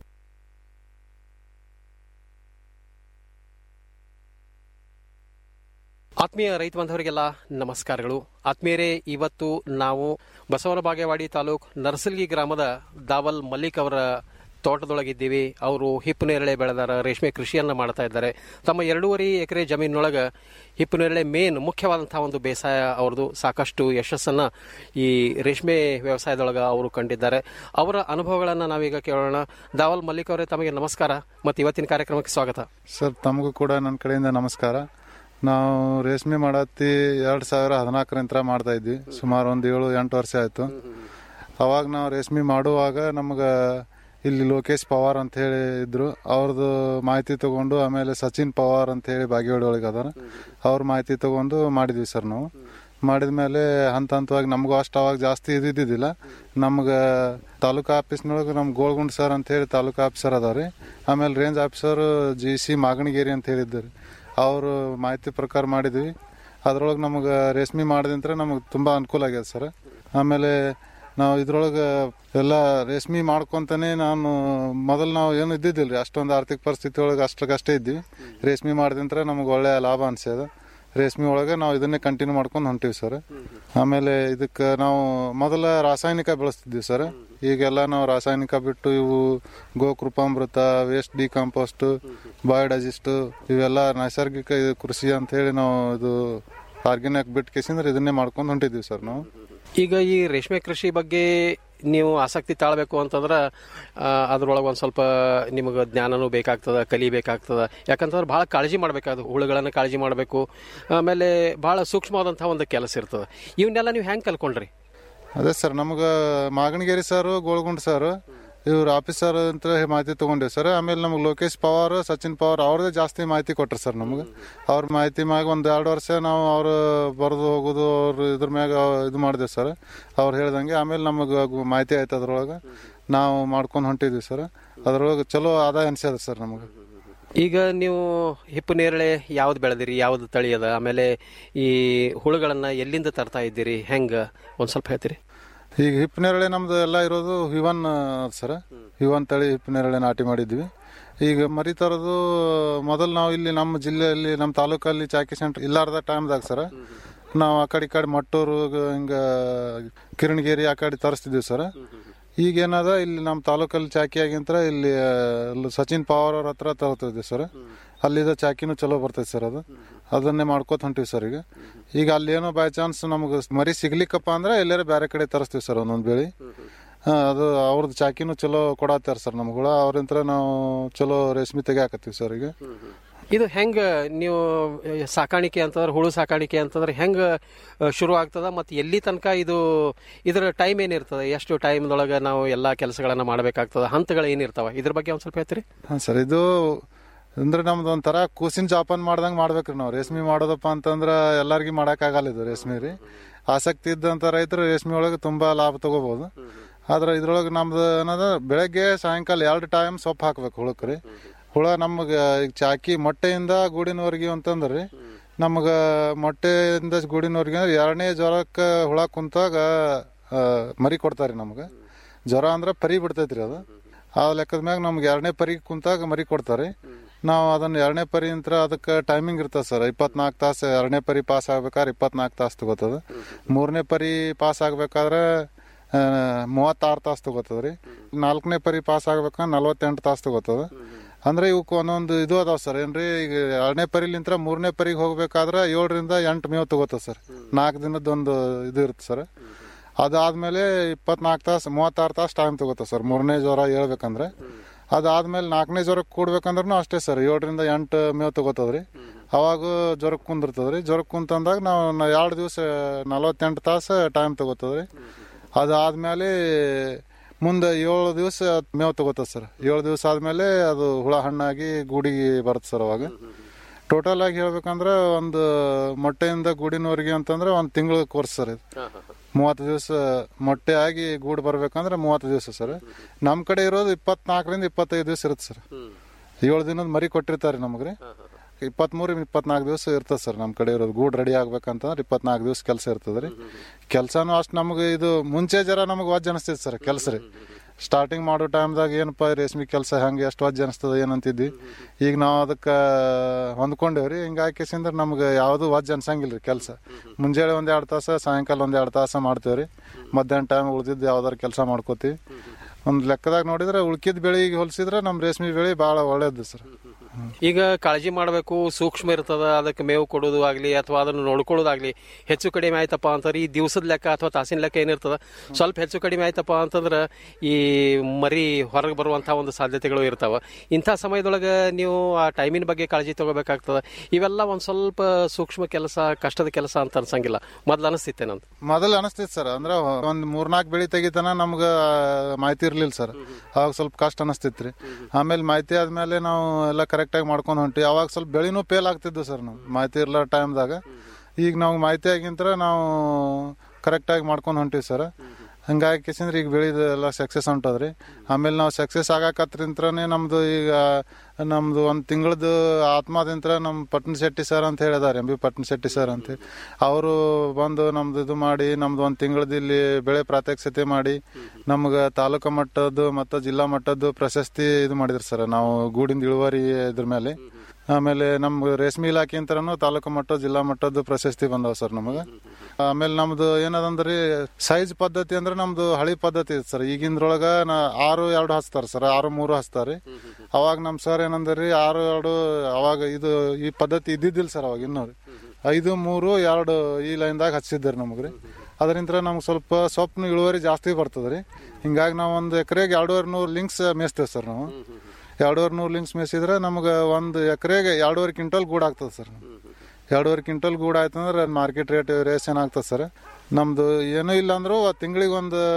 ಆತ್ಮೀಯ ರೈತ ಬಾಂಧವರಿಗೆಲ್ಲ ನಮಸ್ಕಾರಗಳು ಆತ್ಮೀಯರೇ ಇವತ್ತು ನಾವು ಬಸವನ ಬಾಗೇವಾಡಿ ತಾಲೂಕ್ ನರ್ಸಲ್ಗಿ ಗ್ರಾಮದ ದಾವಲ್ ಮಲ್ಲಿಕ್ ಅವರ ತೋಟದೊಳಗಿದ್ದೀವಿ ಅವರು ಹಿಪ್ಪು ನೇರಳೆ ಬೆಳೆದಾರ ರೇಷ್ಮೆ ಕೃಷಿಯನ್ನ ಮಾಡ್ತಾ ಇದ್ದಾರೆ ತಮ್ಮ ಎರಡೂವರೆ ಎಕರೆ ಜಮೀನೊಳಗೆ ಹಿಪ್ಪು ನೇರಳೆ ಮೇನ್ ಮುಖ್ಯವಾದಂತಹ ಒಂದು ಬೇಸಾಯ ಅವ್ರದ್ದು ಸಾಕಷ್ಟು ಯಶಸ್ಸನ್ನ ಈ ರೇಷ್ಮೆ ವ್ಯವಸಾಯದೊಳಗೆ ಅವರು ಕಂಡಿದ್ದಾರೆ ಅವರ ಅನುಭವಗಳನ್ನು ನಾವೀಗ ಕೇಳೋಣ ದಾವಲ್ ಮಲ್ಲಿಕ್ ಅವರೇ ತಮಗೆ ನಮಸ್ಕಾರ ಮತ್ತು ಇವತ್ತಿನ ಕಾರ್ಯಕ್ರಮಕ್ಕೆ ಸ್ವಾಗತ ಸರ್ ತಮಗೂ ಕೂಡ ನನ್ನ ಕಡೆಯಿಂದ ನಮಸ್ಕಾರ ನಾವು ರೇಷ್ಮೆ ಮಾಡತ್ತಿ ಎರಡು ಸಾವಿರ ಹದಿನಾಲ್ಕರಿಂದ ಮಾಡ್ತಾ ಇದ್ವಿ ಸುಮಾರು ಒಂದು ಏಳು ಎಂಟು ವರ್ಷ ಆಯಿತು ಅವಾಗ ನಾವು ರೇಷ್ಮೆ ಮಾಡುವಾಗ ನಮ್ಗೆ ಇಲ್ಲಿ ಲೋಕೇಶ್ ಪವಾರ್ ಅಂತ ಹೇಳಿ ಇದ್ರು ಅವ್ರದ್ದು ಮಾಹಿತಿ ತಗೊಂಡು ಆಮೇಲೆ ಸಚಿನ್ ಪವಾರ್ ಅಂತ ಹೇಳಿ ಬಾಗೇವಾಡಿ ಒಳಗೆ ಅದಾರ ಅವ್ರ ಮಾಹಿತಿ ತಗೊಂಡು ಮಾಡಿದ್ವಿ ಸರ್ ನಾವು ಮಾಡಿದ ಮೇಲೆ ಹಂತ ಹಂತವಾಗಿ ನಮಗೂ ಅಷ್ಟು ಅವಾಗ ಜಾಸ್ತಿ ಇದ್ದಿದ್ದಿಲ್ಲ ನಮ್ಗೆ ತಾಲೂಕು ಆಫೀಸ್ನೊಳಗೆ ನಮ್ಮ ಗೋಳ್ಗುಂಡ್ ಸರ್ ಅಂತ ಹೇಳಿ ತಾಲೂಕು ಆಫೀಸರ್ ಅದಾವ್ರಿ ಆಮೇಲೆ range officer G C Maganigeri ಅಂತ ಹೇಳಿದ್ದಾರೆ ಅವರು ಮಾಹಿತಿ ಪ್ರಕಾರ ಮಾಡಿದ್ವಿ ಅದ್ರೊಳಗೆ ನಮಗೆ ರೇಷ್ಮೆ ಮಾಡಿದಂತ್ರ ನಮಗೆ ತುಂಬ ಅನುಕೂಲ ಆಗ್ಯದ ಸರ್ ಆಮೇಲೆ ನಾವು ಇದ್ರೊಳಗೆ ಎಲ್ಲ ರೇಷ್ಮೆ ಮಾಡ್ಕೊಂತಾನೆ ನಾನು ಮೊದಲು ನಾವು ಏನು ಇದ್ದಿದ್ದಿಲ್ಲ ರೀ ಅಷ್ಟೊಂದು ಆರ್ಥಿಕ ಪರಿಸ್ಥಿತಿ ಒಳಗೆ ಅಷ್ಟಕ್ಕಷ್ಟೇ ಇದ್ವಿ ರೇಷ್ಮೆ ಮಾಡಿದಂತ್ರ ನಮಗೆ ಒಳ್ಳೆ ಲಾಭ ಅನ್ಸ್ಯದ ರೇಷ್ಮೆ ಒಳಗೆ ನಾವು ಇದನ್ನೇ ಕಂಟಿನ್ಯೂ ಮಾಡ್ಕೊಂಡು ಹೊಂಟಿವಿ ಸರ್ ಆಮೇಲೆ ಇದಕ್ಕೆ ನಾವು ಮೊದಲ ರಾಸಾಯನಿಕ ಬೆಳೆಸ್ತಿದ್ವಿ ಸರ್ ಈಗೆಲ್ಲ ನಾವು ರಾಸಾಯನಿಕ ಬಿಟ್ಟು ಇವು ಗೋಕೃಪಾಮೃತ ವೇಸ್ಟ್ ಡಿಕಾಂಪೋಸ್ಟ್ ಬಯೋಡೈಜೆಸ್ಟ್ ಇವೆಲ್ಲ ನೈಸರ್ಗಿಕ ಇದು ಕೃಷಿ ಅಂತ ಹೇಳಿ ನಾವು ಇದು ಆರ್ಗ್ಯಾನಿಕ್ ಬಿಟ್ಟು ಕೇಸಿಂದ್ರೆ ಇದನ್ನೇ ಮಾಡ್ಕೊಂಡು ಹೊಂಟಿದ್ವಿ ಸರ್ ನಾವು ಈಗ ಈ ರೇಷ್ಮೆ ಕೃಷಿ ಬಗ್ಗೆ ನೀವು ಆಸಕ್ತಿ ತಾಳಬೇಕು ಅಂತಂದ್ರೆ ಅದ್ರೊಳಗೆ ಒಂದು ಸ್ವಲ್ಪ ನಿಮಗೆ ಜ್ಞಾನನೂ ಬೇಕಾಗ್ತದೆ ಕಲಿಬೇಕಾಗ್ತದೆ ಯಾಕಂತಂದ್ರೆ ಭಾಳ ಕಾಳಜಿ ಮಾಡಬೇಕಾದ ಹುಳುಗಳನ್ನು ಕಾಳಜಿ ಮಾಡಬೇಕು ಆಮೇಲೆ ಭಾಳ ಸೂಕ್ಷ್ಮವಾದಂಥ ಒಂದು ಕೆಲಸ ಇರ್ತದೆ ಇವನ್ನೆಲ್ಲ ನೀವು ಹೆಂಗೆ ಕಲ್ಕೊಂಡ್ರಿ ಅದೇ ಸರ್ ನಮ್ಗೆ ಮಾಗಣಗೇರಿ ಸರ್ ಗೋಳ್ಗುಂಡ್ ಸರ್ ಇವ್ರ ಆಫೀಸರ್ ಅಂತ ಮಾಹಿತಿ ತಗೊಂಡೇವಿ ಸರ್ ಆಮೇಲೆ ನಮ್ಗೆ ಲೋಕೇಶ್ ಪವಾರ್ ಸಚಿನ್ ಪವಾರ್ ಅವ್ರದೇ ಜಾಸ್ತಿ ಮಾಹಿತಿ ಕೊಟ್ರು ಸರ್ ನಮ್ಗೆ ಅವ್ರ ಮಾಹಿತಿ ಮ್ಯಾಗ ಒಂದು ಎರಡು ವರ್ಷ ನಾವು ಅವ್ರು ಬರೆದು ಹೋಗೋದು ಅವ್ರು ಇದ್ರ ಮ್ಯಾಗ ಇದು ಮಾಡಿದೆವು ಸರ್ ಅವ್ರು ಹೇಳ್ದಂಗೆ ಆಮೇಲೆ ನಮಗೆ ಮಾಹಿತಿ ಆಯ್ತು ಅದ್ರೊಳಗೆ ನಾವು ಮಾಡ್ಕೊಂಡು ಹೊಂಟಿದ್ವಿ ಸರ್ ಅದ್ರೊಳಗೆ ಚಲೋ ಆದಾಯ ಅನ್ಸ್ಯದ ಸರ್ ನಮಗೆ ಈಗ ನೀವು ಹಿಪ್ಪು ನೇರಳೆ ಯಾವ್ದು ಬೆಳೆದಿರಿ ಯಾವ್ದು ತಳಿ ಅದ ಆಮೇಲೆ ಈ ಹುಳುಗಳನ್ನ ಎಲ್ಲಿಂದ ತರ್ತಾ ಇದ್ದೀರಿ ಹೆಂಗ ಒಂದ್ ಸ್ವಲ್ಪ ಹೇಳ್ತೀರಿ ಈಗ ಹಿಪ್ ನೇರಳೆ ನಮ್ದು ಎಲ್ಲ ಇರೋದು ಹಿವನ್ ಸರ್ ಹಿವನ್ ತಳಿ ಹಿಪ್ ನೇರಳೆ ನಾಟಿ ಮಾಡಿದ್ವಿ ಈಗ ಮರಿ ತರೋದು ಮೊದಲು ನಾವು ಇಲ್ಲಿ ನಮ್ಮ ಜಿಲ್ಲೆಯಲ್ಲಿ ನಮ್ಮ ತಾಲೂಕಲ್ಲಿ ಚಾಕಿ ಸೆಂಟರ್ ಇಲ್ಲಾರ್ದ ಟೈಮ್ದಾಗ ಸರ್ ನಾವು ಆ ಕಡೆ ಈ ಕಡೆ ಮಟ್ಟೂರು ಹಿಂಗ ಕಿರಣಗಿರಿ ಆ ಕಡೆ ತರಿಸ್ತಿದ್ವಿ ಸರ್ ಈಗ ಏನದ ಇಲ್ಲಿ ನಮ್ಮ ತಾಲೂಕಲ್ಲಿ ಚಾಕಿ ಆಗಿಂತ್ರ ಇಲ್ಲಿ ಆ, ಅಲ್ಲಿ ಸಚಿನ್ ಪವಾರ್ ಅವ್ರ ಹತ್ರ ತರ್ತಿದ್ವಿ ಸರ್ ಅಲ್ಲಿದ ಚಾಕಿನೂ ಚಲೋ ಬರ್ತೈತೆ ಸರ್ ಅದು ಅದನ್ನೇ ಮಾಡ್ಕೋತ ಹೊಂಟಿವಿ ಸರ್ ಈಗ ಈಗ ಅಲ್ಲಿ ಏನೋ ಬೈ ಚಾನ್ಸ್ ನಮಗೆ ಮರಿ ಸಿಗ್ಲಿಕ್ಕಪ್ಪ ಅಂದ್ರೆ ಎಲ್ಲಾರ ಬೇರೆ ಕಡೆ ತರಿಸ್ತೀವಿ ಸರ್ ಒಂದೊಂದು ಬೆಳಿ ಆ, ಅದು ಅವ್ರದ್ದು ಚಾಕಿನೂ ಚಲೋ ಕೊಡತ್ತಾರ ಸರ್ ನಮ್ಗಳ ಅವ್ರಿಂತ್ರ ನಾವು ಚಲೋ ರೇಷ್ಮೆ ತೆಗಿಯಾಕತ್ತೀವಿ ಸರ್ ಈಗ ಇದು ಹೆಂಗ ನೀವು ಆ, ಸಾಕಾಣಿಕೆ ಅಂತಂದ್ರೆ ಹುಳು ಸಾಕಾಣಿಕೆ ಅಂತಂದ್ರೆ ಹೆಂಗ ಆ, ಶುರು ಆಗ್ತದ ಮತ್ತು ಎಲ್ಲಿ ತನಕ ಇದು ಇದರ ಟೈಮ್ ಏನಿರ್ತದೆ ಎಷ್ಟು ಟೈಮ್ದೊಳಗೆ ನಾವು ಎಲ್ಲಾ ಕೆಲಸಗಳನ್ನ ಮಾಡಬೇಕಾಗ್ತದ ಹಂತಗಳು ಏನಿರ್ತಾವ ಇದ್ರ ಬಗ್ಗೆ ಒಂದ್ ಸ್ವಲ್ಪ ಹೇಳ್ತೀರಿ ಹಾಂ ಸರ್ ಇದು ಅಂದ್ರೆ ನಮ್ದು ಒಂಥರ ಕೂಸಿನ ಜಾಪನ್ ಮಾಡ್ದಂಗೆ ಮಾಡ್ಬೇಕ್ರಿ ನಾವು ರೇಷ್ಮೆ ಮಾಡೋದಪ್ಪ ಅಂತಂದ್ರೆ ಎಲ್ಲರಿಗೂ ಮಾಡೋಕ್ಕಾಗಲ್ಲ ಇದು ರೇಷ್ಮೆ ರೀ ಆಸಕ್ತಿ ಇದ್ದಂಥ ರೈತರು ರೇಷ್ಮೆ ಒಳಗೆ ತುಂಬ ಲಾಭ ತಗೋಬೋದು ಆದ್ರೆ ಇದ್ರೊಳಗೆ ನಮ್ದು ಏನದ ಬೆಳಗ್ಗೆ ಸಾಯಂಕಾಲ ಎರಡು ಟೈಮ್ ಸೊಪ್ಪು ಹಾಕ್ಬೇಕು ಹುಳಕ್ಕೆ ರೀ ಹುಳ ನಮಗೆ ಈಗ ಚಾಕಿ ಮೊಟ್ಟೆಯಿಂದ ಗೂಡಿನವರೆಗೆ ಅಂತಂದ್ರೆ ರೀ ನಮಗೆ ಮೊಟ್ಟೆಯಿಂದ ಗೂಡಿನವರೆಗೆ ಅಂದ್ರೆ ಎರಡನೇ ಜ್ವರಕ್ಕೆ ಹುಳ ಕುಂತಾಗ ಆ, ಮರಿ ಕೊಡ್ತಾರೆ ನಮ್ಗೆ ಜ್ವರ ಅಂದ್ರೆ ಪರಿ ಬಿಡ್ತೈತ್ರಿ ಅದು ಆ ಲೆಕ್ಕದ ಮ್ಯಾಗ ನಮ್ಗೆ ಎರಡನೇ ಪರಿ ಕುಂತಾಗ ಮರಿ ಕೊಡ್ತಾರೆ ನಾವು ಅದನ್ನ ಎರಡನೇ ಪರಿ ಅಂತ ಅದಕ್ಕೆ ಟೈಮಿಂಗ್ ಇರ್ತದೆ ಸರ್ ಇಪ್ಪತ್ನಾಲ್ಕು ತಾಸು ಎರಡನೇ ಪರಿ ಪಾಸ್ ಆಗ್ಬೇಕಾದ್ರೆ ಇಪ್ಪತ್ನಾಲ್ಕು ತಾಸು ತಗೋತದ ಮೂರನೇ ಪರಿ ಪಾಸ್ ಆಗ್ಬೇಕಾದ್ರೆ ಮೂವತ್ತಾರು ತಾಸು ತಗೋತದ ರೀ ನಾಲ್ಕನೇ ಪರಿ ಪಾಸ್ ಆಗ್ಬೇಕಂದ್ರೆ ನಲ್ವತ್ತೆಂಟು ತಾಸು ತಗೋತದ ಅಂದ್ರೆ ಇವಕ್ಕೆ ಒಂದೊಂದು ಇದು ಅದಾವ ಸರ್ ಏನ್ರಿ ಈಗ ಎರಡನೇ ಪರಿಲಿಂತ್ರ ಮೂರನೇ ಪರಿಗೆ ಹೋಗ್ಬೇಕಾದ್ರೆ ಏಳರಿಂದ ಎಂಟು ಮೇವು ತಗೋತದ ಸರ್ ನಾಲ್ಕು ದಿನದ ಒಂದು ಇದು ಇರುತ್ತೆ ಸರ್ ಅದಾದ್ಮೇಲೆ ಇಪ್ಪತ್ನಾಲ್ಕು ತಾಸು ಮೂವತ್ತಾರು ತಾಸು ಟೈಮ್ ತಗೋತದೆ ಸರ್ ಮೂರನೇ ಜ್ವರ ಹೇಳ್ಬೇಕಂದ್ರೆ ಅದಾದ್ಮೇಲೆ ನಾಲ್ಕನೇ ಜ್ವರಕ್ಕೆ ಕೂಡ್ಬೇಕಂದ್ರೂ ಅಷ್ಟೇ ಸರ್ ಏಳರಿಂದ ಎಂಟು ಮೇವು ತಗೋತದ್ರಿ ಅವಾಗ ಜ್ವರಕ್ಕೆ ಕುಂದಿರ್ತದ್ರಿ ಜ್ವರಕ್ಕೆ ಕುಂತಂದಾಗ ನಾವು ಎರಡು ದಿವಸ ನಲವತ್ತೆಂಟು ತಾಸು ಟೈಮ್ ತಗೋತದ್ರಿ ಅದಾದ್ಮೇಲೆ ಮುಂದೆ ಏಳು ದಿವಸ ಮೇವು ತಗೋತದೆ ಸರ್ ಏಳು ದಿವಸ ಆದ್ಮೇಲೆ ಅದು ಹುಳ ಹಣ್ಣಾಗಿ ಗೂಡಿಗೆ ಬರುತ್ತೆ ಸರ್ ಅವಾಗ ಟೋಟಲ್ ಆಗಿ ಹೇಳ್ಬೇಕಂದ್ರೆ ಒಂದು ಮೊಟ್ಟೆಯಿಂದ ಗೂಡಿನವರೆಗೆ ಅಂತಂದ್ರೆ ಒಂದು ತಿಂಗಳ ಕೋರ್ಸ್ ಸರ್ ಇದು ಮೂವತ್ತು ದಿವಸ ಮೊಟ್ಟೆ ಆಗಿ ಗೂಡು ಬರ್ಬೇಕಂದ್ರೆ ಮೂವತ್ತು ದಿವಸ ಸರ್ ನಮ್ಮ ಕಡೆ ಇರೋದು ಇಪ್ಪತ್ನಾಲ್ಕರಿಂದ ಇಪ್ಪತ್ತೈದು ದಿವಸ ಇರುತ್ತೆ ಸರ್ ಏಳು ದಿನದ ಮರಿ ಕೊಟ್ಟಿರ್ತಾರೆ ನಮಗೆ ರೀ ಇಪ್ಪತ್ಮೂರು ಇಪ್ಪತ್ನಾಲ್ಕು ದಿವಸ ಇರ್ತದೆ ಸರ್ ನಮ್ಮ ಕಡೆ ಇರೋದು ಗೂಡು ರೆಡಿ ಆಗ್ಬೇಕಂತಂದ್ರೆ ಇಪ್ಪತ್ನಾಲ್ಕು ದಿವಸ ಕೆಲಸ ಇರ್ತದೆ ರೀ ಕೆಲಸನೂ ಅಷ್ಟು ನಮಗೆ ಇದು ಮುಂಚೆ ಜರ ನಮಗೆ ವಜ್ಜ ಅನಿಸ್ತೈತೆ ಸರ್ ಕೆಲಸ ರೀ ಸ್ಟಾರ್ಟಿಂಗ್ ಮಾಡೋ ಟೈಮ್ದಾಗ ಏನಪ್ಪ ರೇಷ್ಮೆ ಕೆಲಸ ಹೆಂಗೆ ಎಷ್ಟು ವಜ್ಜ ಅನಿಸ್ತದ ಏನಂತಿದ್ವಿ ಈಗ ನಾವು ಅದಕ್ಕೆ ಹೊಂದ್ಕೊಂಡೇವ್ರಿ ಹಿಂಗಾಗಿ ಕೇಸಿಂದ್ರೆ ನಮ್ಗೆ ಯಾವುದು ವಜ್ಜ ಅನ್ಸಂಗಿಲ್ಲ ರೀ ಕೆಲಸ ಮುಂಜಾನೆ ಒಂದು ಎರಡು ತಾಸು ಸಾಯಂಕಾಲ ಒಂದು ಎರಡು ತಾಸು ಮಾಡ್ತೇವೆ ರೀ ಮಧ್ಯಾಹ್ನ ಟೈಮ್ ಉಳಿದಿದ್ದು ಯಾವ್ದಾರು ಕೆಲಸ ಮಾಡ್ಕೋತೀವಿ ಒಂದು ಲೆಕ್ಕದಾಗ ನೋಡಿದ್ರೆ ಉಳ್ಕಿದ ಬೆಳೆಗೆ ಹೋಲಿಸಿದ್ರೆ ನಮ್ಮ ರೇಷ್ಮೆ ಬೆಳೆ ಭಾಳ ಒಳ್ಳೇದು ಸರ್ ಈಗ ಕಾಳಜಿ ಮಾಡಬೇಕು ಸೂಕ್ಷ್ಮ ಇರ್ತದ ಅದಕ್ಕೆ ಮೇವು ಕೊಡೋದು ಆಗ್ಲಿ ಅಥವಾ ಅದನ್ನು ನೋಡ್ಕೊಳ್ಳೋದಾಗ್ಲಿ ಹೆಚ್ಚು ಕಡಿಮೆ ಆಯ್ತಪ್ಪ ಅಂತಂದ್ರೆ ಈ ದಿವಸದ ಲೆಕ್ಕ ಅಥವಾ ತಾಸಿನ ಲೆಕ್ಕ ಏನಿರ್ತದ ಸ್ವಲ್ಪ ಹೆಚ್ಚು ಕಡಿಮೆ ಆಯ್ತಪ್ಪ ಅಂತಂದ್ರೆ ಈ ಮರಿ ಹೊರಗೆ ಬರುವಂತಹ ಒಂದು ಸಾಧ್ಯತೆಗಳು ಇರ್ತಾವ ಇಂಥ ಸಮಯದೊಳಗೆ ನೀವು ಆ ಟೈಮಿನ ಬಗ್ಗೆ ಕಾಳಜಿ ತಗೋಬೇಕಾಗ್ತದ ಇವೆಲ್ಲ ಒಂದ್ ಸ್ವಲ್ಪ ಸೂಕ್ಷ್ಮ ಕೆಲಸ ಕಷ್ಟದ ಕೆಲಸ ಅಂತ ಅನ್ಸಂಗಿಲ್ಲ ಮೊದ್ಲು ಅನಿಸ್ತಿತ್ತೆ ನಂದು ಮೊದಲು ಅನಿಸ್ತೈತಿ ಸರ್ ಅಂದ್ರೆ ಒಂದ್ ಮೂರ್ನಾಲ್ಕು ಬೆಳಿ ತೆಗಿತನ ನಮ್ಗೆ ಮಾಹಿತಿ ಇರ್ಲಿಲ್ಲ ಸರ್ ಅವಾಗ ಸ್ವಲ್ಪ ಕಷ್ಟ ಅನಿಸ್ತಿತ್ರಿ ಆಮೇಲೆ ಮಾಹಿತಿ ಆದ್ಮೇಲೆ ನಾವು ಎಲ್ಲ ಕರೆಕ್ಟಾಗಿ ಮಾಡ್ಕೊಂಡು ಹೊಂಟಿ ಅವಾಗ ಸ್ವಲ್ಪ ಬೆಳಿನೂ ಫೇಲ್ ಆಗ್ತಿದ್ವು ಸರ್ ನಾವು ಮಾಹಿತಿ ಇರ್ಲ ಟೈಮ್ದಾಗ ಈಗ ನಾವು ಮಾಹಿತಿ ಆಗಿಂತ್ರ ನಾವು ಕರೆಕ್ಟಾಗಿ ಮಾಡ್ಕೊಂಡು ಹೊಂಟಿವಿ ಸರ್ ಹಂಗಾಗಿ ಕಿಸಿಂದ್ರೆ ಈಗ ಬೆಳೆದ ಎಲ್ಲ ಸಕ್ಸಸ್ ಹೊಂಟದ್ರಿ ಆಮೇಲೆ ನಾವು ಸಕ್ಸಸ್ ಆಗಾಕತ್ರಿಂತ್ರನೇ ನಮ್ದು ಈಗ ನಮ್ದು ಒಂದು ತಿಂಗಳದ್ದು ಆತ್ಮದಿಂತ್ರ ನಮ್ಮ ಪಟ್ನ ಶೆಟ್ಟಿ ಸರ್ ಅಂತ ಹೇಳಿದಾರೆ M B Patna Shetty sir ಅಂತ ಅವರು ಬಂದು ನಮ್ದು ಇದು ಮಾಡಿ ನಮ್ದು ಒಂದು ತಿಂಗಳದ್ದು ಇಲ್ಲಿ ಬೆಳೆ ಪ್ರಾತ್ಯಕ್ಷತೆ ಮಾಡಿ ನಮ್ಗೆ ತಾಲೂಕು ಮಟ್ಟದ್ದು ಮತ್ತು ಜಿಲ್ಲಾ ಮಟ್ಟದ್ದು ಪ್ರಶಸ್ತಿ ಇದು ಮಾಡಿದ್ರು ಸರ್ ನಾವು ಗೂಡಿಂದ ಇಳುವರಿ ಇದ್ರ ಮೇಲೆ ಆಮೇಲೆ ನಮ್ಮ ರೇಷ್ಮೆ ಇಲಾಖೆ ಅಂತನೂ ತಾಲೂಕು ಮಟ್ಟ ಜಿಲ್ಲಾ ಮಟ್ಟದ್ದು ಪ್ರಶಸ್ತಿ ಬಂದವ ಸರ್ ನಮಗೆ ಆಮೇಲೆ ನಮ್ದು ಏನದಂದ್ರಿ ಸೈಜ್ ಪದ್ಧತಿ ಅಂದ್ರೆ ನಮ್ದು ಹಳಿ ಪದ್ಧತಿ ಇತ್ತು ಸರ್ ಈಗಿಂದ್ರೊಳಗ ನಾ ಆರು ಎರಡು ಹಚ್ತಾರ ಸರ್ ಆರು ಮೂರು ಹಚ್ತಾರಿ ಅವಾಗ ನಮ್ಮ ಸರ್ ಏನಂದ್ರಿ ಆರು ಎರಡು ಅವಾಗ ಇದು ಈ ಪದ್ಧತಿ ಇದ್ದಿದ್ದಿಲ್ಲ ಸರ್ ಅವಾಗ ಇನ್ನೂ ರೀ ಐದು ಮೂರು ಎರಡು ಈ ಲೈನ್ದಾಗ ಹಚ್ಚಿದ್ದಾರೆ ನಮಗ್ರಿ ಅದರಿಂದ ನಮ್ಗೆ ಸ್ವಲ್ಪ ಸೊಪ್ಪು ಇಳುವರಿ ಜಾಸ್ತಿ ಬರ್ತದ್ರಿ ಹಿಂಗಾಗಿ ನಾವು ಒಂದು ಎಕರೆಗೆ ಎರಡೂವರೆ ನೂರು ಲಿಂಕ್ಸ್ ಮೇಯ್ಸ್ತೇವೆ ಸರ್ ನಾವು ಎರಡೂವರೆ ನೂರು ಲಿಂಕ್ಸ್ ಮೇಯಿಸಿದ್ರೆ ನಮ್ಗೆ ಒಂದು ಎಕರೆಗೆ ಎರಡೂವರೆ ಕ್ವಿಂಟಲ್ ಗೂಡು ಆಗ್ತದೆ ಸರ್ ಎರಡೂವರೆ ಕ್ವಿಂಟಲ್ ಗೂಡು ಆಯ್ತು ಅಂದ್ರೆ ಮಾರ್ಕೆಟ್ ರೇಟ್ ರೇಸ್ ಏನಾಗ್ತದೆ ಸರ್ ನಮ್ದು ಏನೂ ಇಲ್ಲ ಅಂದ್ರೂ ತಿಂಗಳಿಗೆ ಒಂದು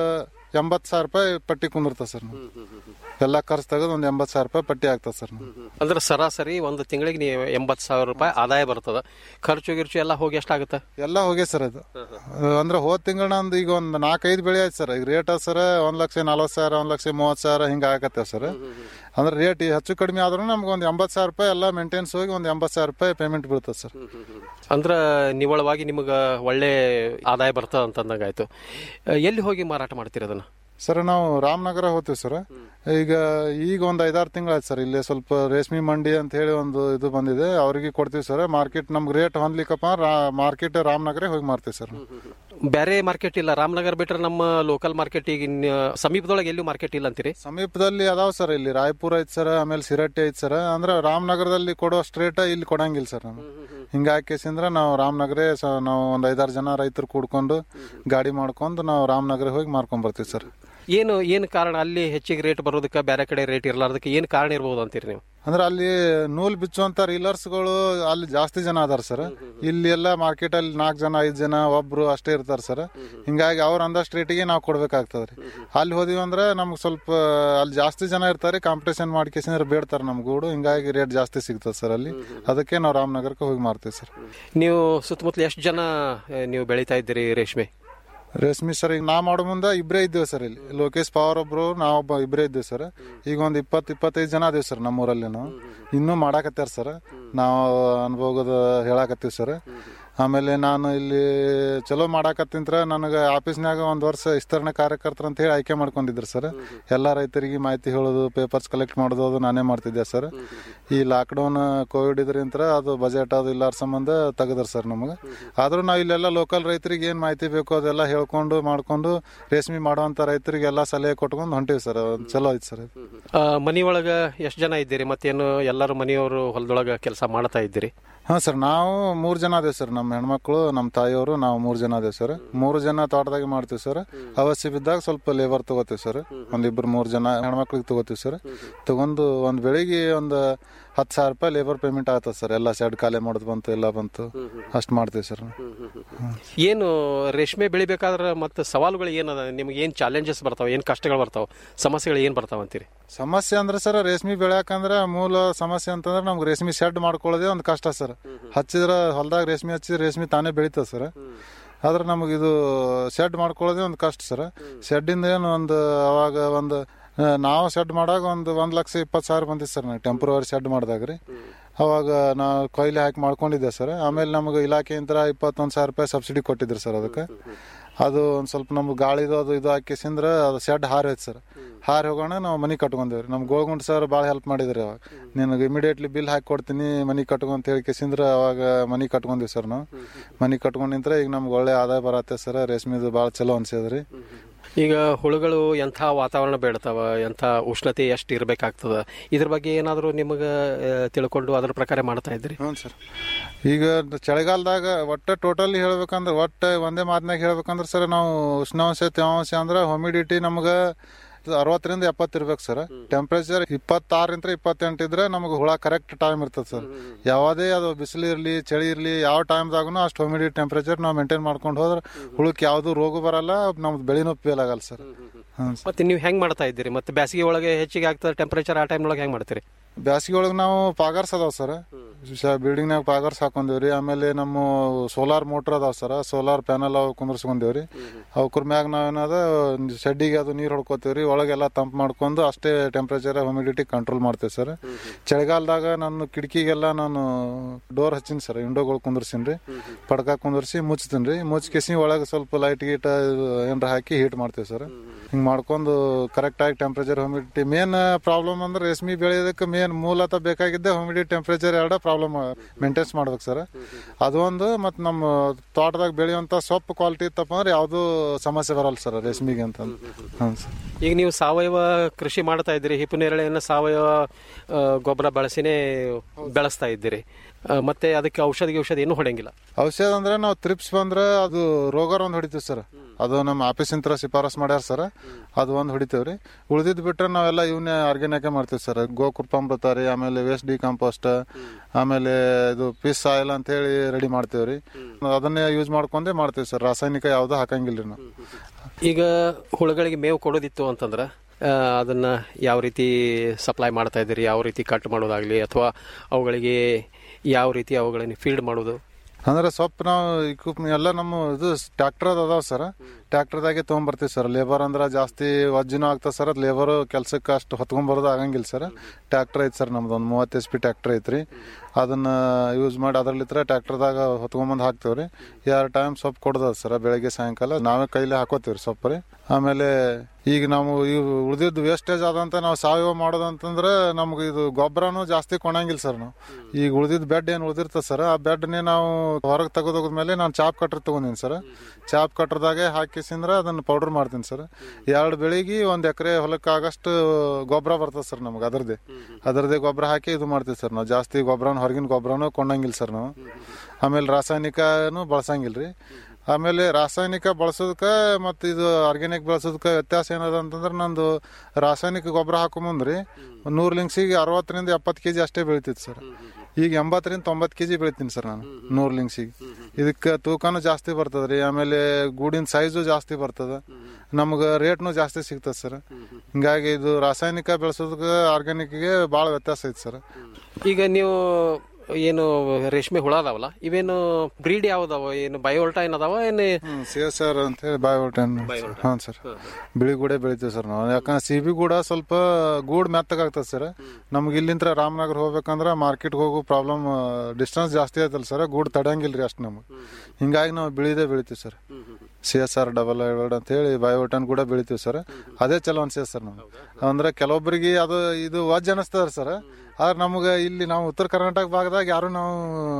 ಎಂಬತ್ತು ಸಾವಿರ ರೂಪಾಯಿ ಪಟ್ಟಿ ಕುಂದಿರ್ತದೆ ಸರ್ ಎಲ್ಲ ಖರ್ಚು ತೆಗೆದು ಒಂದು ಎಂಬತ್ತು ಸಾವಿರ ರೂಪಾಯಿ ಪಟ್ಟಿ ಆಗ್ತದೆ ಸರ್ ಅಂದ್ರೆ ಸರಾಸರಿ ಒಂದು ತಿಂಗಳಿಗೆ ನೀವು ಎಂಬತ್ತು ಸಾವಿರ ರೂಪಾಯಿ ಆದಾಯ ಬರ್ತದ ಖರ್ಚು ಗಿರ್ಚು ಎಲ್ಲ ಹೋಗಿ ಎಷ್ಟಾಗುತ್ತೆ ಎಲ್ಲ ಹೋಗಿ ಸರ್ ಅದು ಅಂದ್ರೆ ಹೋದ ತಿಂಗಳ ನಂದು ಈಗ ಒಂದು ನಾಲ್ಕೈದು ಬೆಳೆ ಆಯ್ತು ಸರ್ ಈಗ ರೇಟ್ ಸರ್ ಒಂದ್ ಲಕ್ಷ ನಲ್ವತ್ತು ಸಾವಿರ ಒಂದ್ ಲಕ್ಷ ಮೂವತ್ತು ಸಾವಿರ ಹಿಂಗೆ ಆಗತ್ತೇವೆ ಸರ್ ಅಂದ್ರೆ ರೇಟ್ ಹೆಚ್ಚು ಕಡಿಮೆ ಆದ್ರೂ ನಮ್ಗೆ ಒಂದು ಎಂಬತ್ತು ಸಾವಿರ ರೂಪಾಯಿ ಎಲ್ಲ ಮೇಂಟೆನ್ಸ್ ಹೋಗಿ ಒಂದು ಎಂಬತ್ತು ಸಾವಿರ ರೂಪಾಯಿ ಪೇಮೆಂಟ್ ಬೀಳ್ತದೆ ಸರ್ ಅಂದ್ರ ನಿವ್ವಳವಾಗಿ ನಿಮಗೆ ಒಳ್ಳೆ ಆದಾಯ ಬರ್ತದ ಅಂತಂದಂಗಾಯ್ತು ಎಲ್ಲಿ ಹೋಗಿ ಮಾರಾಟ ಮಾಡ್ತೀರಿ ಅದನ್ನ ಸರ್ ನಾವು ರಾಮನಗರ ಹೋಗ್ತೀವಿ ಸರ್ ಈಗ ಈಗ ಒಂದು ಐದಾರು ತಿಂಗಳಾಯ್ತು ಸರ್ ಇಲ್ಲಿ ಸ್ವಲ್ಪ ರೇಷ್ಮೆ ಮಂಡಿ ಅಂತ ಹೇಳಿ ಒಂದು ಇದು ಬಂದಿದೆ ಅವ್ರಿಗೆ ಕೊಡ್ತೀವಿ ಸರ್ ಮಾರ್ಕೆಟ್ ನಮ್ಗೆ ರೇಟ್ ಹೊಂದ್ಲಿಕ್ಕಪ್ಪ ಮಾರ್ಕೆಟ್ ರಾಮನಗರ ಹೋಗಿ ಮಾರ್ತೀವಿ ಸರ್ ಬೇರೆ ಮಾರ್ಕೆಟ್ ಇಲ್ಲ ರಾಮನಗರ ಬಿಟ್ರೆ ನಮ್ಮ ಲೋಕಲ್ ಮಾರ್ಕೆಟ್ ಈಗ ಇನ್ ಸಮೀಪದೊಳಗೆ ಎಲ್ಲೂ ಮಾರ್ಕೆಟ್ ಇಲ್ಲ ಅಂತೀರಿ ಸಮೀಪದಲ್ಲಿ ಅದಾವ ಸರ್ ಇಲ್ಲಿ ರಾಯಪುರ ಐತ್ ಸರ್ ಆಮೇಲೆ ಸಿರಟ್ಟಿ ಐತ್ ಸರ್ ಅಂದ್ರೆ ರಾಮನಗರದಲ್ಲಿ ಕೊಡೋ ಸ್ಟ್ರೇಟ್ ಇಲ್ಲಿ ಕೊಡಂಗಿಲ್ಲ ಸರ್ ನಾವು ಹಿಂಗಾಕೇಸಿಂದ್ರ ನಾವು ರಾಮನಗರೇ ಸ- ನಾವು ಒಂದ್ ಐದಾರು ಜನ ರೈತರು ಕೂಡ್ಕೊಂಡು ಗಾಡಿ ಮಾಡ್ಕೊಂಡು ನಾವು ರಾಮನಗರ ಹೋಗಿ ಮಾರ್ಕೊಂಡ್ ಬರ್ತೀವಿ ಸರ್ ಏನು ಏನು ಕಾರಣ ಅಲ್ಲಿ ಹೆಚ್ಚಿಗೆ ರೇಟ್ ಬರೋದಕ್ಕೆ ಬೇರೆ ಕಡೆ ರೇಟ್ ಇರಲಾರ್ದಕ್ಕೆ ಏನು ಕಾರಣ ಇರ್ಬೋದು ಅಂತೀರಿ ನೀವು ಅಂದ್ರೆ ಅಲ್ಲಿ ನೂಲ್ ಬಿಚ್ಚುವಂತ ರೀಲರ್ಸ್ಗಳು ಅಲ್ಲಿ ಜಾಸ್ತಿ ಜನ ಅದಾರ ಸರ್ ಇಲ್ಲಿ ಎಲ್ಲ ಮಾರ್ಕೆಟ್ ಅಲ್ಲಿ ನಾಲ್ಕು ಜನ ಐದು ಜನ ಒಬ್ರು ಅಷ್ಟೇ ಇರ್ತಾರ ಸರ್ ಹಿಂಗಾಗಿ ಅವ್ರ ಅಂದಷ್ಟು ರೇಟಿಗೆ ನಾವು ಕೊಡ್ಬೇಕಾಗ್ತದ್ರಿ ಅಲ್ಲಿ ಹೋದಿವಿ ಅಂದ್ರೆ ನಮ್ಗೆ ಸ್ವಲ್ಪ ಅಲ್ಲಿ ಜಾಸ್ತಿ ಜನ ಇರ್ತಾರೆ ಕಾಂಪಿಟೇಷನ್ ಮಾಡ್ಕೇಸಿಂದ್ರೆ ಬೇಡ್ತಾರೆ ನಮ್ ಗೂಡು ಹಿಂಗಾಗಿ ರೇಟ್ ಜಾಸ್ತಿ ಸಿಗ್ತದೆ ಸರ್ ಅಲ್ಲಿ ಅದಕ್ಕೆ ನಾವು ರಾಮನಗರಕ್ಕೆ ಹೋಗಿ ಮಾರ್ತೀವಿ ಸರ್ ನೀವು ಸುತ್ತಮುತ್ತಲು ಎಷ್ಟು ಜನ ಆ, ನೀವು ಬೆಳೀತಾ ಇದ್ದೀರಿ ರೇಷ್ಮೆ ರೇಷ್ಮೆ ಸರ್ ಈಗ ನಾ ಮಾಡೋ ಮುಂದೆ ಇಬ್ಬರೇ ಇದ್ದೇವೆ ಸರ್ ಇಲ್ಲಿ ಲೋಕೇಶ್ ಪವರ್ ಒಬ್ರು ನಾವೊಬ್ಬ ಇಬ್ಬರೇ ಇದ್ದೇವೆ ಸರ್ ಈಗ ಒಂದು ಇಪ್ಪತ್ತು ಇಪ್ಪತ್ತೈದು ಜನ ಅದೇವಿ ಸರ್ ನಮ್ಮೂರಲ್ಲಿ ನಾವು ಇನ್ನೂ ಮಾಡಾಕತ್ಯಾರ ಸರ್ ನಾವು ಅನುಭವದ ಹೇಳಾಕತ್ತೀವಿ ಸರ್ ಆಮೇಲೆ ನಾನು ಇಲ್ಲಿ ಚಲೋ ಮಾಡಾಕತ್ತಿಂತ್ರ ನನಗೆ ಆಫೀಸ್ನಾಗ ಒಂದು ವರ್ಷ ವಿಸ್ತರಣೆ ಕಾರ್ಯಕರ್ತರು ಅಂತ ಹೇಳಿ ಆಯ್ಕೆ ಮಾಡ್ಕೊಂಡಿದ್ರು ಸರ್ ಎಲ್ಲ ರೈತರಿಗೆ ಮಾಹಿತಿ ಹೇಳೋದು ಪೇಪರ್ಸ್ ಕಲೆಕ್ಟ್ ಮಾಡೋದು ಅದು ನಾನೇ ಮಾಡ್ತಿದ್ದೆ ಸರ್ ಈ ಲಾಕ್ಡೌನ್ ಕೋವಿಡ್ ಇದ್ರಿಂತ್ರ ಅದು ಬಜೆಟ್ ಅದು ಇಲ್ಲಾರ ಸಂಬಂಧ ತೆಗದ್ರ ಸರ್ ನಮಗೆ ಆದ್ರೂ ನಾವು ಇಲ್ಲೆಲ್ಲ ಲೋಕಲ್ ರೈತರಿಗೆ ಏನು ಮಾಹಿತಿ ಬೇಕು ಅದೆಲ್ಲ ಹೇಳ್ಕೊಂಡು ಮಾಡ್ಕೊಂಡು ರೇಷ್ಮೆ ಮಾಡುವಂತ ರೈತರಿಗೆಲ್ಲ ಸಲಹೆ ಕೊಟ್ಕೊಂಡು ಹೊಂಟಿವಿ ಸರ್ ಚಲೋ ಐತಿ ಸರ್ ಇದು. ಆ, ಮನೆಯೊಳಗ ಎಷ್ಟು ಜನ ಇದ್ದೀರಿ ಮತ್ತೇನು ಎಲ್ಲರೂ ಮನೆಯವರು ಹೊಲದೊಳಗ ಕೆಲಸ ಮಾಡ್ತಾ ಇದ್ದೀರಿ ಹಾಂ ಸರ್ ನಾವು ಮೂರು ಜನ ಅದೇವ್ ಸರ್ ನಮ್ಮ ಹೆಣ್ಮಕ್ಳು ನಮ್ಮ ತಾಯಿಯವರು ನಾವು ಮೂರು ಜನ ಅದೇವ್ ಸರ್ ಮೂರು ಜನ ತೋಟದಾಗ ಮಾಡ್ತೀವಿ ಸರ್ ಅವಶ್ಯ ಬಿದ್ದಾಗ ಸ್ವಲ್ಪ ಲೇಬರ್ ತಗೋತೀವಿ ಸರ್ ಒಂದಿಬ್ರು ಮೂರು ಜನ ಹೆಣ್ಮಕ್ಳಿಗೆ ತಗೋತೀವಿ ಸರ್ ತಗೊಂಡು ಒಂದು ಬೆಳಿಗ್ಗೆ ಒಂದು ಹತ್ತು ಸಾವಿರ ರೂಪಾಯಿ ಲೇಬರ್ ಪೇಮೆಂಟ್ ಆಗ್ತದೆ ಸರ್ ಎಲ್ಲ ಸೆಡ್ ಖಾಲಿ ಮಾಡೋದು ಬಂತು ಎಲ್ಲ ಬಂತು ಅಷ್ಟು ಮಾಡ್ತೀವಿ ಸರ್ ಏನು ರೇಷ್ಮೆ ಬೆಳಿಬೇಕಾದ್ರೆ ಮತ್ತೆ ಸವಾಲುಗಳು ಏನದ ನಿಮ್ಗೆ ಏನು ಚಾಲೆಂಜಸ್ ಬರ್ತಾವ ಏನು ಕಷ್ಟಗಳು ಬರ್ತಾವ ಸಮಸ್ಯೆಗಳು ಏನು ಬರ್ತಾವ ಅಂತೀರಿ ಸಮಸ್ಯೆ ಅಂದ್ರೆ ಸರ್ ರೇಷ್ಮೆ ಬೆಳ್ಯಾಕಂದ್ರ ಮೂಲ ಸಮಸ್ಯೆ ಅಂತಂದ್ರೆ ನಮ್ಗೆ ರೇಷ್ಮೆ ಶೆಡ್ ಮಾಡ್ಕೊಳ್ಳೋದೇ ಒಂದು ಕಷ್ಟ ಸರ್ ಹಚ್ಚಿದ್ರ ಹೊಲದಾಗ ರೇಷ್ಮೆ ಹಚ್ಚಿದ್ರೆ ರೇಷ್ಮೆ ತಾನೇ ಬೆಳಿತದೆ ಸರ್ ಆದ್ರೆ ನಮಗೆ ಇದು ಶೆಡ್ ಮಾಡ್ಕೊಳ್ಳೋದೇ ಒಂದು ಕಷ್ಟ ಸರ್ ಶೆಡ್ಡಿಂದ ಏನು ಒಂದು ಅವಾಗ ಒಂದು ಆ, ನಾವು ಶೆಡ್ ಮಾಡಾಗ ಒಂದು ಒಂದು ಲಕ್ಷ ಇಪ್ಪತ್ತು ಸಾವಿರ ಬಂದಿತ್ತು ಸರ್ ನಾವು ಟೆಂಪ್ರವರಿ ಶೆಡ್ ಮಾಡಿದಾಗ ರೀ ಅವಾಗ ನಾವು ಕೊಯ್ಲಿ ಹಾಕಿ ಮಾಡ್ಕೊಂಡಿದ್ದೆ ಸರ್ ಆಮೇಲೆ ನಮಗೆ ಇಲಾಖೆಯಿಂದ ಇಪ್ಪತ್ತೊಂದು ಸಾವಿರ ರೂಪಾಯಿ ಸಬ್ಸಿಡಿ ಕೊಟ್ಟಿದ್ರು ಸರ್ ಅದಕ್ಕೆ ಅದು ಒಂದು ಸ್ವಲ್ಪ ನಮ್ಗೆ ಗಾಳಿದು ಅದು ಇದು ಹಾಕಿಸಿಂದ್ರೆ ಅದು ಶೆಡ್ ಹಾರಿ ಹೋಯ್ತು ಸರ್ ಹಾರಿ ಹೋಗೋಣ ನಾವು ಮನೆ ಕಟ್ಕೊಂಡೇವ್ರಿ ನಮ್ ಗೋಳ್ಗುಂಡ್ ಸರ್ ಭಾಳ ಹೆಲ್ಪ್ ಮಾಡಿದ್ರಿ ಅವಾಗ ನಿನಗೆ ಇಮಿಡಿಯೇಟ್ಲಿ ಬಿಲ್ ಹಾಕಿ ಕೊಡ್ತೀನಿ ಮನೆ ಕಟ್ಕೊಂತ ಹೇಳಿ ಕೇಸಿಂದ್ರೆ ಅವಾಗ ಮನೆ ಕಟ್ಕೊಂಡ್ವಿ ಸರ್ ನಾವು ಮನೆ ಕಟ್ಕೊಂಡ್ ನಿಂತ್ರೆ ಈಗ ನಮ್ಗೆ ಒಳ್ಳೆ ಆದಾಯ ಬರತ್ತೆ ಸರ್ ರೇಷ್ಮೆದು ಭಾಳ ಚಲೋ ಅನ್ಸಿದ್ರಿ ಈಗ ಹುಳುಗಳು ಎಂಥ ವಾತಾವರಣ ಬೇಡ್ತಾವ ಎಂಥ ಉಷ್ಣತೆ ಎಷ್ಟು ಇರಬೇಕಾಗ್ತದ ಇದ್ರ ಬಗ್ಗೆ ಏನಾದರೂ ನಿಮಗೆ ತಿಳ್ಕೊಂಡು ಅದ್ರ ಪ್ರಕಾರ ಮಾಡ್ತಾ ಇದ್ರಿ ಹ್ಞೂ ಸರ್ ಈಗ ಚಳಿಗಾಲದಾಗ ಒಟ್ಟ ಟೋಟಲಿ ಹೇಳ್ಬೇಕಂದ್ರೆ ಒಟ್ಟ ಒಂದೇ ಮಾತಿನಾಗ ಹೇಳ್ಬೇಕಂದ್ರೆ ಸರ್ ನಾವು ಉಷ್ಣಾಂಶ ತೇವಾಂಶ ಅಂದ್ರೆ ಹ್ಯೂಮಿಡಿಟಿ ನಮ್ಗೆ ಅರವತ್ತರಿಂದ ಎಪ್ಪತ್ತು ಇರ್ಬೇಕು ಸರ್ ಟೆಂಪ್ರೇಚರ್ ಇಪ್ಪತ್ತಾರರಿಂದ ಇಪ್ಪತ್ತೆಂಟು ಇದ್ರೆ ನಮಗೆ ಹುಳ ಕರೆಕ್ಟ್ ಟೈಮ್ ಇರ್ತದೆ ಸರ್ ಯಾವುದೇ ಅದು ಬಿಸಿಲು ಇರಲಿ ಚಳಿ ಇರಲಿ ಯಾವ ಟೈಮ್ದಾಗೂ ಅಷ್ಟು ಹ್ಯೂಮಿಡಿಟಿ ಟೆಂಪ್ರೇಚರ್ ನಾವು ಮೇಂಟೈನ್ ಮಾಡ್ಕೊಂಡು ಹೋದ್ರೆ ಹುಳಕ್ಕೆ ಯಾವುದು ರೋಗ ಬರಲ್ಲ ನಮ್ದು ಬೆಳೆನೂ ಫೇಲ್ ಆಗಲ್ಲ ಸರ್ ಮತ್ತೆ ನೀವು ಹೆಂಗ್ ಮಾಡ್ತಾ ಇದ್ದೀರಿ ಮತ್ತೆ ಬೇಸಿಗೆ ಒಳಗೆ ಹೆಚ್ಚಿಗೆ ಆಗ್ತದೆ ಟೆಂಪರೇಚರ್ ಆ ಟೈಮ್ ಒಳಗೆ ಹೆಂಗ್ ಮಾಡ್ತೀರಿ ಬ್ಯಾಸಿಗೆ ಒಳಗೆ ನಾವು ಪಾಗರ್ಸ್ ಅದಾವ ಸರ್ ಬಿಲ್ಡಿಂಗ್ನಾಗ ಪಾಗರ್ಸ್ ಹಾಕೊಂಡೇವ್ರಿ ಆಮೇಲೆ ನಮ್ಮ ಸೋಲಾರ್ ಮೋಟರ್ ಅದಾವ ಸರ್ ಸೋಲಾರ್ ಪ್ಯಾನಲ್ ಅವು ಕುಂದ್ರಸ್ಕೊಂಡೇವ್ರಿ ಅವ್ರ ಮ್ಯಾಗ ನಾವೇನದ ಶೆಡ್ಡಿಗೆ ಅದು ನೀರು ಹೊಡ್ಕೋತೀವ್ರಿ ಒಳಗೆಲ್ಲ ತಂಪ್ ಮಾಡ್ಕೊಂಡು ಅಷ್ಟೇ ಟೆಂಪ್ರೇಚರ್ ಹ್ಯೂಮಿಡಿಟಿ ಕಂಟ್ರೋಲ್ ಮಾಡ್ತೇವೆ ಸರ್ ಚಳಿಗಾಲದಾಗ ನಾನು ಕಿಟಕಿಗೆಲ್ಲ ನಾನು ಡೋರ್ ಹಚ್ಚಿನಿ ಸರ್ ವಿಂಡೋಗಳು ಕುಂದ್ರಸಿನ್ರಿ ಪಡ್ಕ ಕುಂದ್ರಿಸಿ ಮುಚ್ತೀನಿ ರೀ ಮುಚ್ಕೇಸಿ ಒಳಗೆ ಸ್ವಲ್ಪ ಲೈಟ್ ಗೀಟ್ ಏನಾರ ಹಾಕಿ ಹೀಟ್ ಮಾಡ್ತೇವೆ ಸರ್ ಹಿಂಗ್ ಮಾಡ್ಕೊಂಡು ಕರೆಕ್ಟ್ ಆಗಿ ಟೆಂಪ್ರೇಚರ್ ಹ್ಯೂಮಿಡಿಟಿ ಮೇನ್ ಪ್ರಾಬ್ಲಮ್ ಅಂದ್ರೆ ರೇಷ್ಮೆ ಬೆಳೆಯೋದಕ್ಕೆ ಮೇನ್ ಮೂಲತಃ ಬೇಕಾಗಿದ್ದೆ ಹ್ಯೂಮಿಡಿಟಿ ಟೆಂಪ್ರೇಚರ್ ಎರಡ ಪ್ರಾಬ್ಲಮ್ ಮೇಂಟೈನ್ಸ್ ಮಾಡ್ಬೇಕು ಸರ್ ಅದೊಂದು ಮತ್ತು ನಮ್ಮ ತೋಟದಾಗ ಬೆಳೆಯುವಂತ ಸೊಪ್ಪು ಕ್ವಾಲಿಟಿ ಇತ್ತಪ್ಪ ಅಂದ್ರೆ ಯಾವುದು ಸಮಸ್ಯೆ ಬರಲ್ಲ ಸರ್ ರೇಷ್ಮೆಗೆ ಅಂತ ಹ್ಞೂ ಸರ್ ಈಗ ನೀವು ಸಾವಯವ ಕೃಷಿ ಮಾಡ್ತಾ ಇದ್ದೀರಿ ಹಿಪ್ಪು ನೇರಳೆಯನ್ನು ಸಾವಯವ ಆ, ಗೊಬ್ಬರ ಬಳಸಿನೇ ಬೆಳೆಸ್ತಾ ಇದ್ದೀರಿ ಆ, ಮತ್ತೆ ಅದಕ್ಕೆ ಔಷಧಿ ಔಷಧಿ ಏನು ಹೊಡೆಯಂಗಿಲ್ಲ ಔಷಧ ಅಂದ್ರೆ ನಾವು ತ್ರಿಪ್ಸ್ ಬಂದ್ರೆ ಅದು ರೋಗರ್ ಒಂದು ಹೊಡಿತೀವಿ ಸರ್ ಅದು ನಮ್ಮ ಆಫೀಸಿಂತ್ರ ಶಿಫಾರಸ್ ಮಾಡ್ಯಾರ ಸರ್ ಅದು ಒಂದು ಹೊಡಿತೇವ್ರಿ ಉಳಿದಿದ್ ಬಿಟ್ರೆ ನಾವೆಲ್ಲ ಇವನ್ನೇ ಆರ್ಗ್ಯಾನಿಕ್ ಮಾಡ್ತೀವಿ ಸರ್ ಗೋಕೃಪಾಮೃತ ರೀ ಆಮೇಲೆ ವೇಸ್ಟ್ ಡಿಕಂಪೋಸ್ಟ್ ಆಮೇಲೆ ಇದು ಪೀಸ್ ಆಯಿಲ್ ಅಂತ ಹೇಳಿ ರೆಡಿ ಮಾಡ್ತೇವ್ರಿ ಅದನ್ನೇ ಯೂಸ್ ಮಾಡ್ಕೊಂಡೇ ಮಾಡ್ತೀವಿ ಸರ್ ರಾಸಾಯನಿಕ ಯಾವ್ದು ಹಾಕಂಗಿಲ್ಲ ನಾವು ಈಗ ಹುಳುಗಳಿಗೆ ಮೇವು ಕೊಡೋದಿತ್ತು ಅಂತಂದ್ರೆ ಆ, ಅದನ್ನ ಯಾವ ರೀತಿ ಸಪ್ಲೈ ಮಾಡ್ತಾ ಇದ್ದೀರಿ ಯಾವ ರೀತಿ ಕಟ್ ಮಾಡೋದಾಗ್ಲಿ ಅಥವಾ ಅವುಗಳಿಗೆ ಯಾವ ರೀತಿ ಅವುಗಳನ್ನು ಫೀಲ್ಡ್ ಮಾಡೋದು ಅಂದ್ರೆ ಸೊಪ್ಪು ನಾವು ಇಕ್ವಿಪ್ ಎಲ್ಲ ನಮ್ಮ ಇದು ಟ್ರ್ಯಾಕ್ಟರ್ ಅದಾವ ಸರ್ ಟ್ರ್ಯಾಕ್ಟರ್ದಾಗೆ ತೊಗೊಂಬರ್ತೀವಿ ಸರ್ ಲೇಬರ್ ಅಂದ್ರೆ ಜಾಸ್ತಿ ವಜ್ಜಿನೂ ಆಗ್ತದೆ ಸರ್ ಅದು ಲೇಬರ್ ಕೆಲ್ಸಕ್ಕೆ ಅಷ್ಟು ಹೊತ್ಕೊಂಬರೋದು ಆಗಂಗಿಲ್ಲ ಸರ್ ಟ್ರ್ಯಾಕ್ಟರ್ ಐತೆ ಸರ್ ನಮ್ದು ಒಂದು ಮೂವತ್ತು ಎಚ್ ಪಿ ಟ್ರ್ಯಾಕ್ಟರ್ ಐತ್ರಿ ಅದನ್ನ ಯೂಸ್ ಮಾಡಿ ಅದ್ರಲ್ಲಿತ್ರ ಟ್ರ್ಯಾಕ್ಟರ್ದಾಗ ಹೊತ್ಕೊಂಬಂದು ಹಾಕ್ತೇವ್ರಿ ಎರಡು ಟೈಮ್ ಸೊಪ್ಪು ಕೊಡ್ದದ ಸರ್ ಬೆಳಗ್ಗೆ ಸಾಯಂಕಾಲ ನಾವೇ ಕೈಲಿ ಹಾಕೋತೀವ್ರಿ ಸೊಪ್ಪು ರೀ ಆಮೇಲೆ ಈಗ ನಾವು ಇವು ಉಳಿದಿದ್ದು ವೇಸ್ಟೇಜ್ ಆದಂತ ನಾವು ಸಾವಯವ ಮಾಡೋದಂತಂದ್ರೆ ನಮ್ಗೆ ಇದು ಗೊಬ್ಬರನು ಜಾಸ್ತಿ ಕೊಣಂಗಿಲ್ಲ ಸರ್ ನಾವು ಈಗ ಉಳಿದಿದ್ದು ಬೆಡ್ ಏನು ಉಳಿದಿರ್ತದೆ ಸರ್ ಆ ಬೆಡ್ನೇ ನಾವು ಹೊರಗೆ ತೆಗೆದೋದ್ಮೇಲೆ ನಾನು ಚಾಪ್ ಕಟ್ರ್ ತಗೊಂಡಿನಿ ಸರ್ ಚಾಪ್ ಕಟ್ರದಾಗೆ ಹಾಕಿಸಿಂದ್ರೆ ಅದನ್ನ ಪೌಡರ್ ಮಾಡ್ತೀನಿ ಸರ್ ಎರಡು ಬೆಳಿಗ್ಗೆ ಒಂದು ಎಕರೆ ಹೊಲಕ್ಕೆ ಆಗಷ್ಟು ಗೊಬ್ಬರ ಬರ್ತದೆ ಸರ್ ನಮ್ಗೆ ಅದರದೇ ಅದರದೇ ಗೊಬ್ಬರ ಹಾಕಿ ಇದು ಮಾಡ್ತೀವಿ ಸರ್ ನಾವು ಜಾಸ್ತಿ ಗೊಬ್ಬರನ ಹೊರಗಿನ ಗೊಬ್ಬರನು ಕೊಂಡಂಗಿಲ್ಲ ಸರ್ ನಾವು ಆಮೇಲೆ ರಾಸಾಯನಿಕನು ಬಳಸಂಗಿಲ್ಲ ರೀ ಆಮೇಲೆ ರಾಸಾಯನಿಕ ಬಳಸೋದಕ್ಕೆ ಮತ್ತು ಇದು ಆರ್ಗ್ಯಾನಿಕ್ ಬಳಸೋದಕ್ಕೆ ವ್ಯತ್ಯಾಸ ಏನದ ಅಂತಂದ್ರೆ ನಂದು ರಾಸಾಯನಿಕ ಗೊಬ್ಬರ ಹಾಕೊಂಬಂದ್ರಿ ನೂರು ಲಿಂಗ್ಸಿಗೆ ಅರವತ್ತರಿಂದ ಎಪ್ಪತ್ತು ಕೆ ಜಿ ಅಷ್ಟೇ ಬೆಳಿತಿತ್ತು ಸರ್ ಈಗ ಎಂಬತ್ತರಿಂದ ತೊಂಬತ್ತು ಕೆ ಜಿ ಬೆಳಿತೀನಿ ಸರ್ ನಾನು ನೂರು ಲಿಂಗ್ಸಿಗೆ ಇದಕ್ಕೆ ತೂಕನೂ ಜಾಸ್ತಿ ಬರ್ತದೆ ರೀ ಆಮೇಲೆ ಗೂಡಿನ ಸೈಜು ಜಾಸ್ತಿ ಬರ್ತದೆ ನಮ್ಗೆ ರೇಟ್ನು ಜಾಸ್ತಿ ಸಿಗ್ತದೆ ಸರ್ ಹಿಂಗಾಗಿ ಇದು ರಾಸಾಯನಿಕ ಬೆಳೆಸೋದಕ್ಕೆ ಆರ್ಗ್ಯಾನಿಕ್ಗೆ ಭಾಳ ವ್ಯತ್ಯಾಸ ಐತೆ ಸರ್ ಈಗ ನೀವು ಏನು ರೇಷ್ಮೆ ಹುಳ ಅದಾವಲ್ಲ ಇವೇನು ಬ್ರೀಡ್ ಯಾವ್ದಾವ ಏನು ಬಯೋಲ್ಟಾ ಏನ್ ಅದಾವ ಏನು ಸಿ ಎಸ್ ಆರ್ ಅಂತ ಹೇಳಿ ಬಾಯೋಟೆನ್ ಹಾಂ ಸರ್ ಬಿಳಿ ಗೂಡೆ ಬೆಳಿತೀವಿ ಸರ್ ನಾವು ಯಾಕಂದ್ರೆ ಸಿ ಬಿ ಗೂಡ ಸ್ವಲ್ಪ ಗೂಡ್ ಮೆತ್ತಗಾಗ್ತದೆ ಸರ್ ನಮ್ಗೆ ಇಲ್ಲಿಂದ ರಾಮನಗರ ಹೋಗ್ಬೇಕಂದ್ರೆ ಮಾರ್ಕೆಟ್ಗೆ ಹೋಗೋ ಪ್ರಾಬ್ಲಮ್ ಡಿಸ್ಟೆನ್ಸ್ ಜಾಸ್ತಿ ಆಯ್ತಲ್ಲ ಸರ್ ಗೂಡ್ ತಡಂಗಿಲ್ಲ ರೀ ಅಷ್ಟು ನಮಗೆ ಹಿಂಗಾಗಿ ನಾವು ಬಿಳಿದೇ ಬೆಳಿತೀವಿ sir C S R double hybrid ಅಂತ ಹೇಳಿ ಬಯೋಟನ್ ಕೂಡ ಬೆಳಿತೀವಿ ಸರ್ ಅದೇ ಚಲೋ ಅನ್ಸೈತೆ ಸರ್ ನಾವು ಅಂದ್ರೆ ಕೆಲವೊಬ್ಬರಿಗೆ ಅದು ಇದು ವಜ್ ಅನಿಸ್ತದ ಸರ್ ಆದ್ರೆ ನಮ್ಗೆ ಇಲ್ಲಿ ನಾವು ಉತ್ತರ ಕರ್ನಾಟಕ ಭಾಗದಾಗ ಯಾರು ನಾವು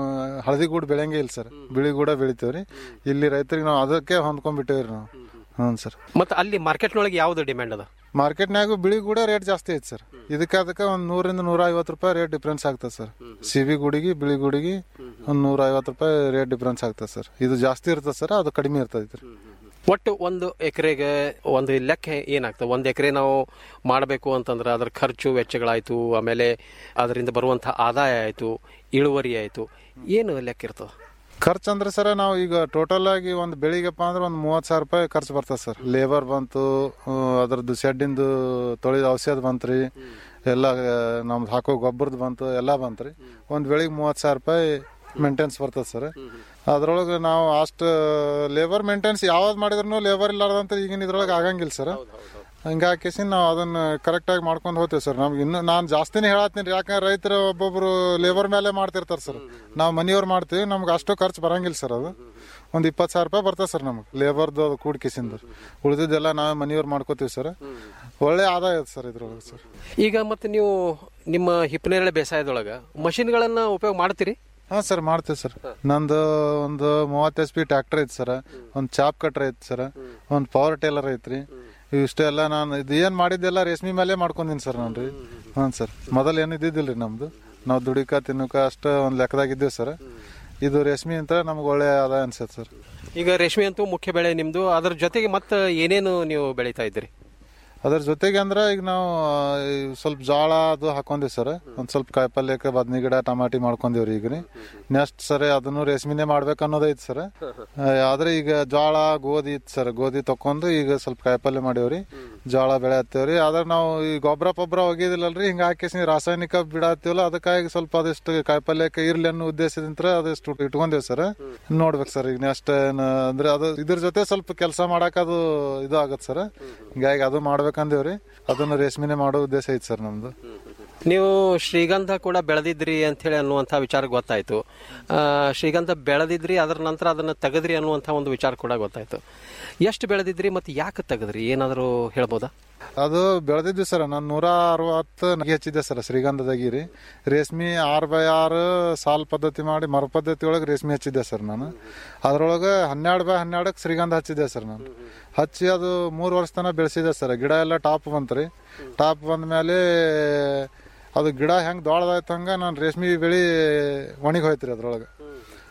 ಹಳದಿ ಗೂಡು ಬೆಳೆಯಂಗೆ ಇಲ್ಲ ಸರ್ ಬಿಳಿ ಗೂಡ ಬೆಳಿತೀವಿ ರೀ ಇಲ್ಲಿ ರೈತರಿಗೆ ನಾವು ಅದಕ್ಕೆ ಹೊಂದ್ಕೊಂಡ್ಬಿಟ್ಟೇವ್ರಿ ನಾವು ಹ್ಞೂ ಸರ್ ಮತ್ತೆ ಅಲ್ಲಿ ಮಾರ್ಕೆಟ್ನೊಳಗೆ ಯಾವ್ದು ಡಿಮ್ಯಾಂಡ್ ಅದ ಮಾರ್ಕೆಟ್ನಾಗ ಬಿಳಿ ಗೂಡ ರೇಟ್ ಜಾಸ್ತಿ ಐತೆ ಸರ್ ಇದಕ್ಕೆ ಅದಕ್ಕೆ ಒಂದು ನೂರಿಂದ ನೂರ ಐವತ್ತು ರೂಪಾಯಿ ರೇಟ್ ಡಿಫ್ರೆನ್ಸ್ ಆಗ್ತದೆ ಸರ್ ಸಿ ಬಿ ಗುಡಿಗೆ ಬಿಳಿ ಗುಡಿಗೆ ಒಂದು ನೂರ ಐವತ್ತು ರೂಪಾಯಿ ರೇಟ್ ಡಿಫ್ರೆನ್ಸ್ ಆಗ್ತದೆ ಸರ್ ಇದು ಜಾಸ್ತಿ ಇರ್ತದೆ ಸರ್ ಅದು ಕಡಿಮೆ ಇರ್ತದೆ ರೀ ಒಟ್ಟು ಒಂದು ಎಕರೆಗೆ ಒಂದು ಲೆಕ್ಕ ಏನಾಗ್ತದೆ ಒಂದು ಎಕರೆ ನಾವು ಮಾಡಬೇಕು ಅಂತಂದ್ರೆ ಅದ್ರ ಖರ್ಚು ವೆಚ್ಚಗಳಾಯ್ತು ಆಮೇಲೆ ಅದರಿಂದ ಬರುವಂತಹ ಆದಾಯ ಆಯ್ತು ಇಳುವರಿ ಆಯ್ತು ಏನು ಲೆಕ್ಕ ಇರ್ತದೆ ಖರ್ಚು ಅಂದ್ರೆ ಸರ್ ನಾವು ಈಗ ಟೋಟಲ್ ಆಗಿ ಒಂದು ಬೆಳಿಗ್ಗೆಪ್ಪ ಅಂದ್ರೆ ಒಂದು ಮೂವತ್ತು ಸಾವಿರ ರೂಪಾಯಿ ಖರ್ಚು ಬರ್ತದೆ ಸರ್ ಲೇಬರ್ ಬಂತು ಆ, ಅದ್ರದ್ದು ಶೆಡ್ಡಿಂದು ತೊಳೆದ ಔಷಧ ಬಂತ್ರಿ ಎಲ್ಲ ಆ, ನಮ್ದು ಹಾಕೋ ಗೊಬ್ಬರದ್ದು ಬಂತು ಎಲ್ಲ ಬಂತ್ರಿ ಒಂದು ಬೆಳಿಗ್ಗೆ ಮೂವತ್ತು ಸಾವಿರ ರೂಪಾಯಿ ಮೇಂಟೆನ್ಸ್ ಬರ್ತದೆ ಸರ್ ಅದ್ರೊಳಗೆ ನಾವು ಅಷ್ಟು ಲೇಬರ್ ಮೇಂಟೆನ್ಸ್ ಯಾವ್ದು ಮಾಡಿದ್ರು ಲೇಬರ್ ಇಲ್ಲಾರ್ದಂತ ಈಗಿನ ಇದ್ರೊಳಗೆ ಆಗಂಗಿಲ್ಲ ಸರ್ ಹಿಂಗಾಕಿಸಿ ನಾವು ಅದನ್ನ ಕರೆಕ್ಟಾಗಿ ಮಾಡ್ಕೊಂಡು ಹೋಗ್ತೀವಿ ಸರ್ ನಮ್ಗೆ ಇನ್ನು ನಾನು ಜಾಸ್ತಿನೇ ಹೇಳತ್ತೀನಿ ಯಾಕಂದ್ರೆ ರೈತರು ಒಬ್ಬೊಬ್ರು ಲೇಬರ್ ಮೇಲೆ ಮಾಡ್ತಿರ್ತಾರೆ ಸರ್ ನಾವು ಮನೆಯವ್ರು ಮಾಡ್ತೀವಿ ನಮ್ಗೆ ಅಷ್ಟು ಖರ್ಚು ಬರಂಗಿಲ್ಲ ಸರ್ ಅದು ಒಂದು ಇಪ್ಪತ್ತು ಸಾವಿರ ರೂಪಾಯಿ ಬರ್ತದೆ ಸರ್ ನಮ್ಗೆ ಲೇಬರ್ದು ಅದು ಕೂಡ್ಕಿಸಿಂದ ಉಳಿದಿದ್ದೆಲ್ಲ ನಾವೇ ಮನೆಯವ್ರು ಮಾಡ್ಕೋತೀವಿ ಸರ್ ಒಳ್ಳೆ ಆದಾಯ ಇದೆ ಸರ್ ಇದ್ರೊಳಗೆ ಸರ್ ಈಗ ಮತ್ತೆ ನೀವು ನಿಮ್ಮ ಹಿಪ್ಪನೇರಳೆ ಬೇಸಾಯದೊಳಗೆ ಮಷಿನ್ಗಳನ್ನ ಉಪಯೋಗ ಮಾಡ್ತೀರಿ ಹಾಂ ಸರ್ ಮಾಡ್ತೀವಿ ಸರ್ ನಂದು ಒಂದು ಮೂವತ್ತು ಎಚ್ ಪಿ ಟ್ರ್ಯಾಕ್ಟರ್ ಐತೆ ಸರ್ ಒಂದು ಚಾಪ್ ಕಟ್ರ್ ಐತೆ ಸರ್ ಒಂದು ಪವರ್ ಟೇಲರ್ ಐತ್ರಿ ಇಷ್ಟೆಲ್ಲ ನಾನು ಇದು ಏನು ಮಾಡಿದ್ದೆಲ್ಲ ರೇಷ್ಮೆ ಮೇಲೆ ಮಾಡ್ಕೊಂಡಿನಿ ಸರ್ ನಾನು ರೀ ಹಾಂ ಸರ್ ಮೊದಲು ಏನು ಇದ್ದಿದ್ದಿಲ್ಲ ರೀ ನಮ್ದು ನಾವು ದುಡಿಕ ತಿನ್ನಕ ಅಷ್ಟು ಒಂದು ಲೆಕ್ಕದಾಗ ಇದ್ದೀವಿ ಸರ್ ಇದು ರೇಷ್ಮೆ ಅಂತ ನಮ್ಗೆ ಒಳ್ಳೆ ಆದಾಯ ಅನ್ಸತ್ತೆ ಸರ್ ಈಗ ರೇಷ್ಮೆ ಅಂತೂ ಮುಖ್ಯ ಬೆಳೆ ನಿಮ್ದು ಅದ್ರ ಜೊತೆಗೆ ಮತ್ತೆ ಏನೇನು ನೀವು ಬೆಳೀತಾ ಇದ್ದೀರಿ ಅದ್ರ ಜೊತೆಗೆ ಅಂದ್ರೆ ಈಗ ನಾವು ಆ, ಈ ಸ್ವಲ್ಪ ಜೋಳ ಅದು ಹಾಕೊಂಡಿವಿ ಸರ್ ಒಂದ್ ಸ್ವಲ್ಪ ಕಾಯಿಪಲ್ಯಕ್ಕೆ ಬದ್ನಿ ಗಿಡ ಟಮಾಟಿ ಮಾಡ್ಕೊಂಡಿವ್ರಿ ಈಗ ರೀ ನೆಕ್ಸ್ಟ್ ಸರ್ ಅದನ್ನು ರೇಷ್ಮಿನೇ ಮಾಡ್ಬೇಕು ಅನ್ನೋದೈತಿ ಸರ್ ಆದ್ರೆ ಈಗ ಜೋಳ ಗೋಧಿ ಇತ್ತು ಸರ್ ಗೋಧಿ ತಕೊಂಡು ಈಗ ಸ್ವಲ್ಪ ಕಾಯಿಪಲ್ಯ ಮಾಡೀವ್ರಿ ಜೋಳ ಬೆಳೆ ಹತ್ತೇವ್ರಿ ಆದ್ರೆ ನಾವು ಈ ಗೊಬ್ಬರ ಪೊಬ್ಬರ ಒಗಿದಿಲ್ಲಲ್ರಿ ಹಿಂಗ ಹಾಕಿಸಿ ರಾಸಾಯನಿಕ ಬಿಡತ್ತೀವಲ್ಲ ಅದಕ್ಕಾಗಿ ಸ್ವಲ್ಪ ಅದಷ್ಟು ಕಾಯಿಪಲ್ಯಕ್ಕೆ ಇರ್ಲಿ ಅನ್ನೋ ಉದ್ದೇಶದಿಂದ ಅದಷ್ಟು ಇಟ್ಕೊಂಡೇವ್ ಸರ್ ನೋಡ್ಬೇಕು ಸರ್ ಈಗ ನೆಕ್ಸ್ಟ್ ಅಂದ್ರೆ ಅದು ಇದ್ರ ಜೊತೆ ಸ್ವಲ್ಪ ಕೆಲಸ ಮಾಡಕ್ ಅದು ಇದು ಆಗತ್ತೆ ಸರ್ ಹಿಂಗಾಗಿ ಅದು ಮಾಡ್ಬೇಕಂದೇವ್ರಿ ಅದನ್ನ ರೇಷ್ಮೆನೆ ಮಾಡೋ ಉದ್ದೇಶ ಐತಿ ಸರ್ ನಮ್ದು ನೀವು ಶ್ರೀಗಂಧ ಕೂಡ ಬೆಳೆದಿದ್ರಿ ಅಂತ ಹೇಳಿ ಅನ್ನುವಂಥ ವಿಚಾರ ಗೊತ್ತಾಯ್ತು ಆ, ಶ್ರೀಗಂಧ ಬೆಳೆದಿದ್ರಿ ಅದರ ನಂತರ ಅದನ್ನ ತೆಗೆದ್ರಿ ಅನ್ನುವಂಥ ಒಂದು ವಿಚಾರ ಕೂಡ ಗೊತ್ತಾಯ್ತು ಎಷ್ಟು ಬೆಳೆದಿದ್ರಿ ಮತ್ತೆ ಯಾಕೆ ತೆಗೆದ್ರಿ ಏನಾದರೂ ಹೇಳ್ಬೋದಾ ಅದು ಬೆಳೆದಿದ್ವಿ ಸರ್ ನಾನು ನೂರ ಅರವತ್ತು ನಗೆ ಹಚ್ಚಿದ್ದೆ ಸರ್ ಶ್ರೀಗಂಧದಾಗಿ ರೀ ರೇಷ್ಮೆ ಆರು ಬೈ ಆರು ಸಾಲ್ ಪದ್ಧತಿ ಮಾಡಿ ಮರ ಪದ್ಧತಿ ಒಳಗೆ ರೇಷ್ಮೆ ಹಚ್ಚಿದ್ದೆ ಸರ್ ನಾನು ಅದ್ರೊಳಗೆ ಹನ್ನೆರಡು ಬೈ ಹನ್ನೆರಡಕ್ಕೆ ಶ್ರೀಗಂಧ ಹಚ್ಚಿದ್ದೆ ಸರ್ ನಾನು ಹಚ್ಚಿ ಅದು ಮೂರು ವರ್ಷ ತನಕ ಬೆಳೆಸಿದೆ ಸರ್ ಗಿಡ ಎಲ್ಲ ಟಾಪ್ ಬಂತ್ರಿ ಟಾಪ್ ಬಂದ ಮೇಲೆ ಅದು ಗಿಡ ಹೆಂಗೆ ದೊಡ್ಡದಾಯ್ತು ಹಂಗೆ ನಾನು ರೇಷ್ಮೆ ಬೆಳೆ ಒಣಗಿ ಹೋಯ್ತು ರೀ ಅದ್ರೊಳಗೆ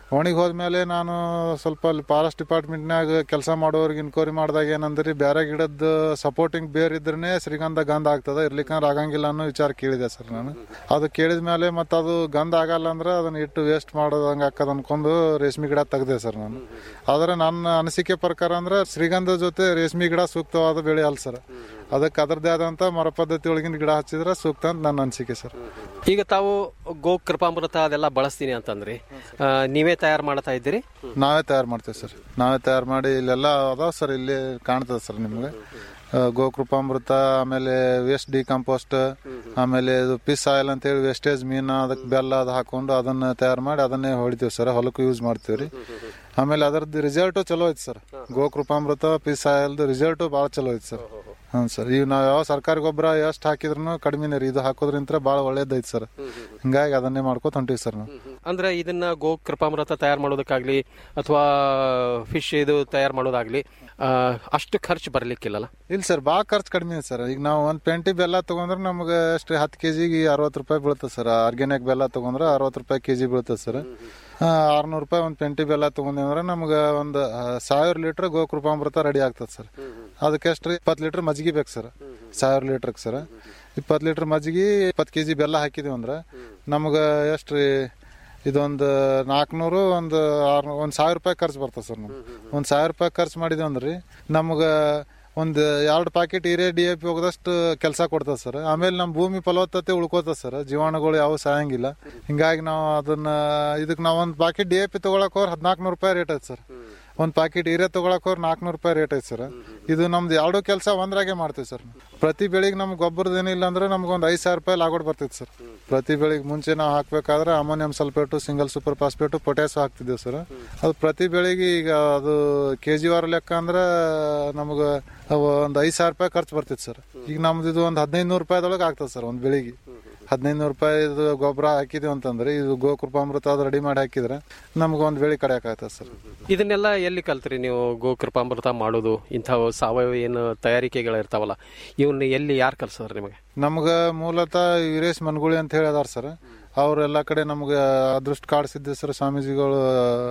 ಓಣಿಗೆ ಹೋದ್ಮೇಲೆ ನಾನು ಸ್ವಲ್ಪ ಅಲ್ಲಿ ಫಾರೆಸ್ಟ್ ಡಿಪಾರ್ಟ್ಮೆಂಟ್ನಾಗ ಕೆಲಸ ಮಾಡೋರಿಗೆ ಇನ್ಕ್ವೈರಿ ಮಾಡಿದಾಗ ಏನಂದ್ರಿ ಬೇರೆ ಗಿಡದ ಸಪೋರ್ಟಿಂಗ್ ಬೇರ್ ಇದ್ರೇ ಶ್ರೀಗಂಧ ಗಂಧ ಆಗ್ತದ ಇರ್ಲಿಕ್ಕಂದ್ರೆ ಆಗಂಗಿಲ್ಲ ಅನ್ನೋ ವಿಚಾರ ಕೇಳಿದೆ ಸರ್ ನಾನು ಅದು ಕೇಳಿದ ಮೇಲೆ ಮತ್ತೆ ಅದು ಗಂಧ ಆಗಲ್ಲ ಅಂದ್ರೆ ಅದನ್ನ ಇಟ್ಟು ವೇಸ್ಟ್ ಮಾಡೋದಂಗೆ ಹಾಕದ್ ಅನ್ಕೊಂಡು ರೇಷ್ಮೆ ಗಿಡ ತೆಗ್ದೆ ಸರ್ ನಾನು ಆದರೆ ನನ್ನ ಅನಿಸಿಕೆ ಪ್ರಕಾರ ಅಂದ್ರೆ ಶ್ರೀಗಂಧ ಜೊತೆ ರೇಷ್ಮೆ ಗಿಡ ಸೂಕ್ತವಾದ ಬೆಳೆ ಅಲ್ಲ ಸರ್ ಅದಕ್ಕೆ ಅದರದೇ ಆದಂಥ ಮರ ಪದ್ಧತಿ ಒಳಗಿನ ಗಿಡ ಹಚ್ಚಿದ್ರೆ ಸೂಕ್ತ ಅಂತ ನನ್ನ ಅನಿಸಿಕೆ ಸರ್ ಈಗ ತಾವು ಗೋ ಕೃಪಾಮೃತ ಅದೆಲ್ಲ ಬಳಸ್ತೀನಿ ಅಂತಂದ್ರಿ ಆ, ನೀವೇ ತಯಾರು ಮಾಡ್ತಾ ಇದ್ದೀರಿ ನಾವೇ ತಯಾರು ಮಾಡ್ತೀವಿ ಸರ್ ನಾವೇ ತಯಾರು ಮಾಡಿ ಇಲ್ಲೆಲ್ಲ ಅದಾವ ಸರ್ ಇಲ್ಲಿ ಕಾಣ್ತದೆ ಸರ್ ನಿಮ್ಗೆ ಆ, ಗೋಕೃಪಾಮೃತ ಆಮೇಲೆ ವೇಸ್ಟ್ ಡಿಕಂಪೋಸ್ಟ್ ಆಮೇಲೆ ಇದು ಪಿಸ್ ಆಯಿಲ್ ಅಂತೇಳಿ ವೇಸ್ಟೇಜ್ ಮೀನು ಅದಕ್ಕೆ ಬೆಲ್ಲ ಅದು ಹಾಕೊಂಡು ಅದನ್ನ ತಯಾರು ಮಾಡಿ ಅದನ್ನೇ ಹೊಡಿತೀವಿ ಸರ್ ಹೊಲಕ್ಕೂ ಯೂಸ್ ಮಾಡ್ತೀವಿ ರೀ ಆಮೇಲೆ ಅದರದ್ದು ರಿಸಲ್ಟು ಚಲೋ ಐತೆ ಸರ್ ಗೋಕೃಪಾಮೃತ ಪಿಸ್ ಆಯಿಲ್ದು ರಿಸಲ್ಟು ಭಾಳ ಚಲೋ ಐತೆ ಸರ್ ಹ್ಞೂ ಸರ್ ಈಗ ನಾವು ಯಾವ ಸರ್ಕಾರಿ ಗೊಬ್ಬರ ಎಷ್ಟು ಹಾಕಿದ್ರು ಕಡಿಮೆನೇ ರೀ ಇದು ಹಾಕೋದ್ರಿಂತ ಭಾಳ ಒಳ್ಳೇದೈತೆ ಸರ್ ಹಿಂಗಾಗಿ ಅದನ್ನೇ ಮಾಡ್ಕೊತ ಹೊಂಟೀವಿ ಸರ್ ನಾವು ಅಂದ್ರೆ ಇದನ್ನ ಗೋ ಕೃಪಾಮೃತ ತಯಾರು ಮಾಡೋದಕ್ಕಾಗ್ಲಿ ಅಥವಾ ಫಿಶ್ ಇದು ತಯಾರು ಮಾಡೋದಾಗ್ಲಿ ಆ, ಅಷ್ಟು ಖರ್ಚು ಬರ್ಲಿಕ್ಕಿಲ್ಲಲ್ಲ ಇಲ್ಲ ಸರ್ ಭಾಳ ಖರ್ಚು ಕಡಿಮೆ ಇದೆ ಸರ್ ಈಗ ನಾವು ಒಂದು ಪೆಂಟಿ ಬೆಲ್ಲ ತೊಗೊಂಡ್ರೆ ನಮ್ಗೆ ಎಷ್ಟು ಹತ್ತು ಕೆ ಜಿಗೆ ಅರವತ್ತು ರೂಪಾಯಿ ಬೀಳ್ತದೆ ಸರ್ ಆರ್ಗ್ಯಾನಿಕ್ ಬೆಲ್ಲ ತೊಗೊಂಡ್ರೆ ಅರವತ್ತು ರೂಪಾಯಿ ಕೆ ಜಿ ಬೀಳ್ತದೆ ಸರ್ ಆರ್ನೂರು ರೂಪಾಯಿ ಒಂದು ಪೆಂಟಿ ಬೆಲ್ಲ ತೊಗೊಂಡ್ವಿ ಅಂದ್ರೆ ನಮ್ಗೆ ಒಂದು ಆ, ಸಾವಿರ ಲೀಟ್ರ್ ಗೋಕೃಪಾಮೃತ ರೆಡಿ ಆಗ್ತದೆ ಸರ್ ಅದಕ್ಕೆ ಎಷ್ಟು ಇಪ್ಪತ್ತು ಲೀಟ್ರ್ ಮಜ್ಜಿಗೆ ಬೇಕು ಸರ್ ಸಾವಿರ ಲೀಟ್ರಿಗೆ ಸರ್ ಇಪ್ಪತ್ತು ಲೀಟ್ರ್ ಮಜ್ಜಿಗೆ ಇಪ್ಪತ್ತು ಕೆ ಜಿ ಬೆಲ್ಲ ಹಾಕಿದೀವಿ ಅಂದ್ರೆ ನಮ್ಗೆ ಎಷ್ಟು ರೀ ಇದೊಂದು ನಾಲ್ಕುನೂರು ಒಂದು ಆರು ಒಂದು ಸಾವಿರ ರೂಪಾಯಿ ಖರ್ಚು ಬರ್ತದೆ ಸರ್ ನಮ್ಗೆ ಒಂದು ಸಾವಿರ ರೂಪಾಯಿ ಖರ್ಚು ಮಾಡಿದ್ವಿ ಅಂದ್ರೆ ರೀ ನಮ್ಗೆ ಒಂದು ಎರಡು ಪ್ಯಾಕೆಟ್ ಹಿರೇ ಡಿ ಎ ಪಿ ಹೋಗದಷ್ಟು ಕೆಲಸ ಕೊಡ್ತದೆ ಸರ್ ಆಮೇಲೆ ನಮ್ಮ ಭೂಮಿ ಫಲವತ್ತತೆ ಉಳ್ಕೋತದೆ ಸರ್ ಜೀವಾಣುಗಳು ಯಾವ ಸಾಯಂಗಿಲ್ಲ ಹಿಂಗಾಗಿ ನಾವು ಅದನ್ನ ಇದಕ್ಕೆ ನಾವು ಒಂದು ಪ್ಯಾಕೆಟ್ ಡಿ ಎ ಪಿ ತೊಗೊಳಕ್ ಹೋದ್ರೆ ಹದಿನಾಲ್ಕು ನೂರು ರೂಪಾಯಿ ರೇಟ್ ಐತೆ ಸರ್ ಒಂದು ಪ್ಯಾಕೆಟ್ ಹಿರೇ ತೊಗೊಳಕ್ ಹೋದ್ರೆ ನಾಲ್ಕುನೂರು ರೂಪಾಯಿ ರೇಟ್ ಐತೆ ಸರ್ ಇದು ನಮ್ದು ಎರಡು ಕೆಲಸ ಒಂದ್ರಾಗೆ ಮಾಡ್ತೀವಿ ಸರ್ ಪ್ರತಿ ಬೆಳಿಗ್ಗೆ ನಮ್ಗೆ ಗೊಬ್ಬರದ ಏನಿಲ್ಲ ಅಂದ್ರೆ ನಮ್ಗೆ ಒಂದು ಐದು ಸಾವಿರ ರೂಪಾಯಿ ಲಾಗೋಡ್ ಬರ್ತೈತೆ ಸರ್ ಪ್ರತಿ ಬೆಳಿಗ್ಗೆ ಮುಂಚೆ ನಾವು ಹಾಕ್ಬೇಕಾದ್ರೆ ammonium sulphate single super phosphate potash ಹಾಕ್ತಿದ್ದೇವೆ ಸರ್ ಅದು ಪ್ರತಿ ಬೆಳಿಗ್ಗೆ ಈಗ ಅದು ಕೆ ಜಿ ವಾರ ಲೆಕ್ಕ ಅಂದ್ರೆ ನಮ್ಗೆ ಒಂದು ಐದು ಸಾವಿರ ರೂಪಾಯಿ ಖರ್ಚು ಬರ್ತೈತೆ ಸರ್ ಈಗ ನಮ್ದು ಇದು ಒಂದು ಹದಿನೈದು ನೂರು ರೂಪಾಯಿದೊಳಗೆ ಆಗ್ತದೆ ಸರ್ ಒಂದು ಬೆಳಿಗ್ಗೆ ಹದಿನೈದು ನೂರು ರೂಪಾಯಿ ಗೊಬ್ಬರ ಹಾಕಿದೀವಿ ಅಂತಂದ್ರೆ ಇದು ಗೋಕೃಪಾಮೃತ ಅದು ರೆಡಿ ಮಾಡಿ ಹಾಕಿದ್ರೆ ನಮ್ಗೆ ಒಂದು ಬೆಳೆ ಕಡಿಯಾಕಾಗ್ತದೆ ಸರ್ ಇದನ್ನೆಲ್ಲ ಎಲ್ಲಿ ಕಲ್ತ್ರಿ ನೀವು ಗೋ ಕೃಪಾಮೃತ ಮಾಡೋದು ಇಂಥವು ಸಾವಯವ ಏನು ತಯಾರಿಕೆಗಳು ಇರ್ತಾವಲ್ಲ ಇವನ್ನ ಎಲ್ಲಿ ಯಾರು ಕಲ್ಸಿದ್ರು ನಿಮಗೆ ನಮ್ಗೆ ಮೂಲತಃ ವೀರೇಶ್ ಮನ್ಗುಳಿ ಅಂತ ಹೇಳಿದಾರ ಸರ್ ಅವ್ರು ಎಲ್ಲ ಕಡೆ ನಮ್ಗೆ ಅದೃಷ್ಟ ಕಾರ್ಡ್ ಸಿದ್ದೇಶ್ವರ ಸ್ವಾಮೀಜಿಗಳು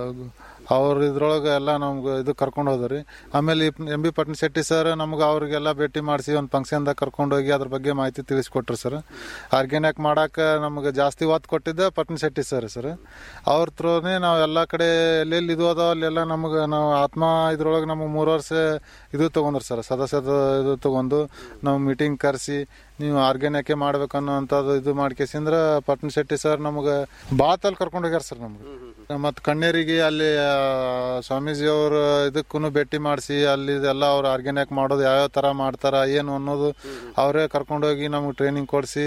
ಅವ್ರ ಇದ್ರೊಳಗೆ ಎಲ್ಲ ನಮ್ಗೆ ಇದು ಕರ್ಕೊಂಡು ಹೋದ್ರಿ ಆಮೇಲೆ M B Patna Shetty sir ನಮ್ಗೆ ಅವ್ರಿಗೆಲ್ಲ ಭೇಟಿ ಮಾಡಿಸಿ ಒಂದು ಫಂಕ್ಷನ್ದಾಗ ಕರ್ಕೊಂಡು ಹೋಗಿ ಅದ್ರ ಬಗ್ಗೆ ಮಾಹಿತಿ ತಿಳಿಸ್ಕೊಟ್ರು ಸರ್ ಆರ್ಗ್ಯಾನಿಕ್ ಮಾಡಕ್ಕೆ ನಮ್ಗೆ ಜಾಸ್ತಿ ಒತ್ತು ಕೊಟ್ಟಿದ್ದ ಪಟ್ನ ಶೆಟ್ಟಿ ಸರ್ ಸರ್ ಅವ್ರ ಥ್ರೂನೇ ನಾವು ಎಲ್ಲ ಕಡೆ ಎಲ್ಲೆಲ್ಲಿ ಇದು ಅದಾವ ಅಲ್ಲೆಲ್ಲ ನಮ್ಗೆ ನಾವು ಆತ್ಮ ಇದ್ರೊಳಗೆ ನಮಗೆ ಮೂರು ವರ್ಷ ಇದು ತೊಗೊಂಡ್ರು ಸರ್ ಸದಸ್ಯದ ಇದು ತೊಗೊಂಡು ನಾವು ಮೀಟಿಂಗ್ ಕರೆಸಿ ನೀವು ಆರ್ಗ್ಯಾನಿಕ್ ಮಾಡ್ಬೇಕನ್ನೋಂಥದ್ದು ಇದು ಮಾಡ್ಕೇಸಿಂದ್ರ ಪಟ್ನ ಶೆಟ್ಟಿ ಸರ್ ನಮ್ಗೆ ಬಾತಲ್ಲಿ ಕರ್ಕೊಂಡು ಹೋಗ್ಯಾರ ಸರ್ ನಮ್ಗೆ ಮತ್ತು ಕಣ್ಣೇರಿಗೆ ಅಲ್ಲಿ ಆ, ಸ್ವಾಮೀಜಿ ಅವ್ರ ಇದಕ್ಕೂ ಭೇಟಿ ಮಾಡಿಸಿ ಅಲ್ಲಿ ಎಲ್ಲ ಅವ್ರು ಆರ್ಗ್ಯಾನಿಕ್ ಮಾಡೋದು ಯಾವ್ಯಾವ ಥರ ಮಾಡ್ತಾರ ಏನು ಅನ್ನೋದು ಅವರೇ ಕರ್ಕೊಂಡೋಗಿ ನಮ್ಗೆ ಟ್ರೈನಿಂಗ್ ಕೊಡಿಸಿ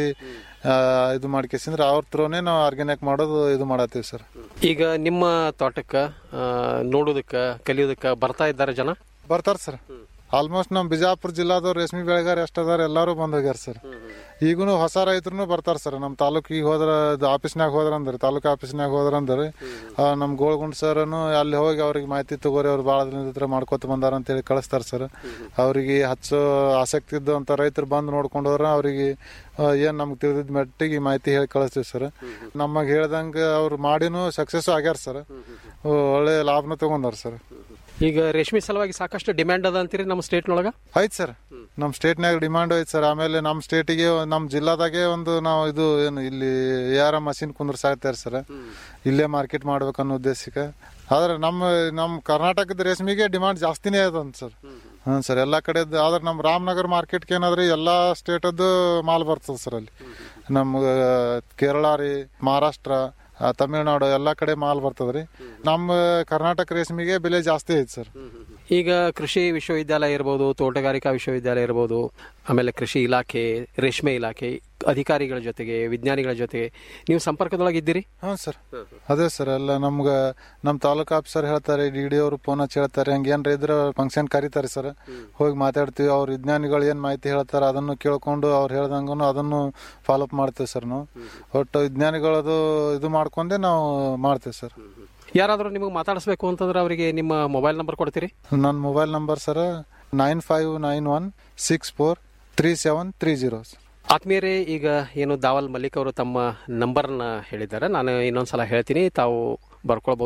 ಇದು ಮಾಡ್ಕೇಸಿಂದ್ರೆ ಅವ್ರ ಥ್ರೂನೇ ನಾವು ಆರ್ಗ್ಯಾನಿಕ್ ಮಾಡೋದು ಇದು ಮಾಡತ್ತೀವಿ ಸರ್ ಈಗ ನಿಮ್ಮ ತೋಟಕ್ಕೆ ನೋಡೋದಕ್ಕೆ ಕಲಿಯೋದಕ್ಕೆ ಬರ್ತಾ ಇದ್ದಾರೆ ಜನ ಬರ್ತಾರ ಸರ್ ಆಲ್ಮೋಸ್ಟ್ ನಮ್ಮ ಬಿಜಾಪುರ ಜಿಲ್ಲಾದವ್ರು ರೇಷ್ಮೆ ಬೆಳೆಗಾರ ಎಷ್ಟದಾರ ಎಲ್ಲರೂ ಬಂದ್ ಹೋಗ್ಯಾರ ಸರ್ ಈಗೂನು ಹೊಸ ರೈತರು ಬರ್ತಾರ ಸರ್ ನಮ್ಮ ತಾಲೂಕಿಗೆ ಹೋದ್ರ ಇದು ಆಫೀಸ್ನಾಗ ಹೋದ್ರ ಅಂದ್ರೆ ತಾಲೂಕು ಆಫೀಸ್ನಾಗ ಹೋದ್ರ ಅಂದ್ರೆ ಆ, ನಮ್ಮ ಗೋಳ್ಗುಂಡ್ ಸರ್ನು ಅಲ್ಲಿ ಹೋಗಿ ಅವ್ರಿಗೆ ಮಾಹಿತಿ ತಗೋರಿ ಅವ್ರು ಭಾಳ ದಿನದ ಹತ್ರ ಮಾಡ್ಕೊತ ಬಂದಾರ ಅಂತೇಳಿ ಕಳಿಸ್ತಾರ ಸರ್ ಅವ್ರಿಗೆ ಹಚ್ಚೋ ಆಸಕ್ತಿ ಇದ್ದಂಥ ರೈತರು ಬಂದು ನೋಡ್ಕೊಂಡು ಹೋದ್ರ ಅವ್ರಿಗೆ ಏನು ನಮ್ಗೆ ತಿಳಿದಿದ್ದ ಮಟ್ಟಿಗೆ ಮಾಹಿತಿ ಹೇಳಿ ಕಳಿಸ್ತೀವಿ ಸರ್ ನಮಗೆ ಹೇಳ್ದಂಗೆ ಅವ್ರು ಮಾಡಿನೂ ಸಕ್ಸಸ್ ಆಗ್ಯಾರ ಸರ್ ಒಳ್ಳೆ ಲಾಭನೂ ತಗೊಂಡಾರ ಸರ್ ಈಗ ರೇಷ್ಮೆ ಸಲುವಾಗಿ ಸಾಕಷ್ಟು ಡಿಮ್ಯಾಂಡ್ ಅದ ಅಂತೀರಿ ನಮ್ಮ ಸ್ಟೇಟ್ನೊಳಗ ಐತ್ ಸರ್ ನಮ್ಮ ಸ್ಟೇಟ್ನಾಗ ಡಿಮಾಂಡ್ ಐತ್ ಸರ್ ಆಮೇಲೆ ನಮ್ಮ ಸ್ಟೇಟಿಗೆ ನಮ್ಮ ಜಿಲ್ಲಾದಾಗೆ ಒಂದು ನಾವು ಇದು ಏನು ಇಲ್ಲಿ ಯಾರ ಮಷಿನ್ ಕುಂದ್ರಸಾಗ್ತಾರೆ ಸರ್ ಇಲ್ಲೇ ಮಾರ್ಕೆಟ್ ಮಾಡ್ಬೇಕನ್ನೋ ಉದ್ದೇಶಕ್ಕೆ ಆದ್ರೆ ನಮ್ಮ ನಮ್ಮ ಕರ್ನಾಟಕದ ರೇಷ್ಮೆಗೆ ಡಿಮಾಂಡ್ ಜಾಸ್ತಿನೇ ಅದಂತ ಸರ್ ಹ್ಞೂ ಸರ್ ಎಲ್ಲ ಕಡೆದು ಆದ್ರೆ ನಮ್ಮ ರಾಮನಗರ ಮಾರ್ಕೆಟ್ಗೆ ಏನಾದ್ರಿ ಎಲ್ಲ ಸ್ಟೇಟದ್ದು ಮಾಲ್ ಬರ್ತದೆ ಸರ್ ಅಲ್ಲಿ ನಮ್ಮ ಕೇರಳ ರೀ ಮಹಾರಾಷ್ಟ್ರ ಆ, ತಮಿಳ್ನಾಡು ಎಲ್ಲ ಕಡೆ ಮಾಲ್ ಬರ್ತದ್ರಿ ನಮ್ಮ ಕರ್ನಾಟಕ ರೇಷ್ಮೆಗೆ ಬೆಲೆ ಜಾಸ್ತಿ ಐತೆ ಸರ್ ಈಗ ಕೃಷಿ ವಿಶ್ವವಿದ್ಯಾಲಯ ಇರ್ಬೋದು ತೋಟಗಾರಿಕಾ ವಿಶ್ವವಿದ್ಯಾಲಯ ಇರ್ಬೋದು ಆಮೇಲೆ ಕೃಷಿ ಇಲಾಖೆ ರೇಷ್ಮೆ ಇಲಾಖೆ ಅಧಿಕಾರಿಗಳ ಜೊತೆಗೆ ವಿಜ್ಞಾನಿಗಳ ಜೊತೆಗೆ ನೀವು ಸಂಪರ್ಕದೊಳಗೆ ಇದ್ದೀರಿ ಹ್ಞೂ ಸರ್ ಅದೇ ಸರ್ ಎಲ್ಲ ನಮ್ಗೆ ನಮ್ಮ ತಾಲೂಕು ಆಫೀಸರ್ ಹೇಳ್ತಾರೆ ಡಿ ಡಿ ಅವರು ಫೋನ್ ಹಚ್ಚಿ ಹೇಳ್ತಾರೆ ಹಂಗೆ ಏನ್ರ ಇದ್ರೆ ಫಂಕ್ಷನ್ ಕರೀತಾರೆ ಸರ್ ಹೋಗಿ ಮಾತಾಡ್ತೀವಿ ಅವ್ರ ವಿಜ್ಞಾನಿಗಳು ಏನು ಮಾಹಿತಿ ಹೇಳ್ತಾರೆ ಅದನ್ನು ಕೇಳ್ಕೊಂಡು ಅವ್ರು ಹೇಳ್ದಂಗೂ ಅದನ್ನು ಫಾಲೋಅಪ್ ಮಾಡ್ತೀವಿ ಸರ್ ನಾವು ಒಟ್ಟು ವಿಜ್ಞಾನಿಗಳದು ಇದು ಮಾಡ್ಕೊಂಡೆ ನಾವು ಮಾಡ್ತೀವಿ ಸರ್ ಯಾರಾದರೂ ನಿಮಗೆ ಮಾತಾಡಿಸ್ಬೇಕು ಅಂತಂದ್ರೆ ಅವರಿಗೆ ನಿಮ್ಮ ಮೊಬೈಲ್ ನಂಬರ್ ಕೊಡ್ತೀರಿ ನನ್ನ mobile number sir nine five nine one six four three seven three zero ಆತ್ಮೀಯರೇ ಈಗ ಏನು ದಾವಲ್ ಮಲ್ಲಿಕ್ ಅವರು ತಮ್ಮ ನಂಬರ್ನ ಹೇಳಿದ್ದಾರೆ ನಾನು ಇನ್ನೊಂದ್ಸಲ ಹೇಳ್ತೀನಿ ತಾವು ಬರ್ಕೊಳ್ಬೋದು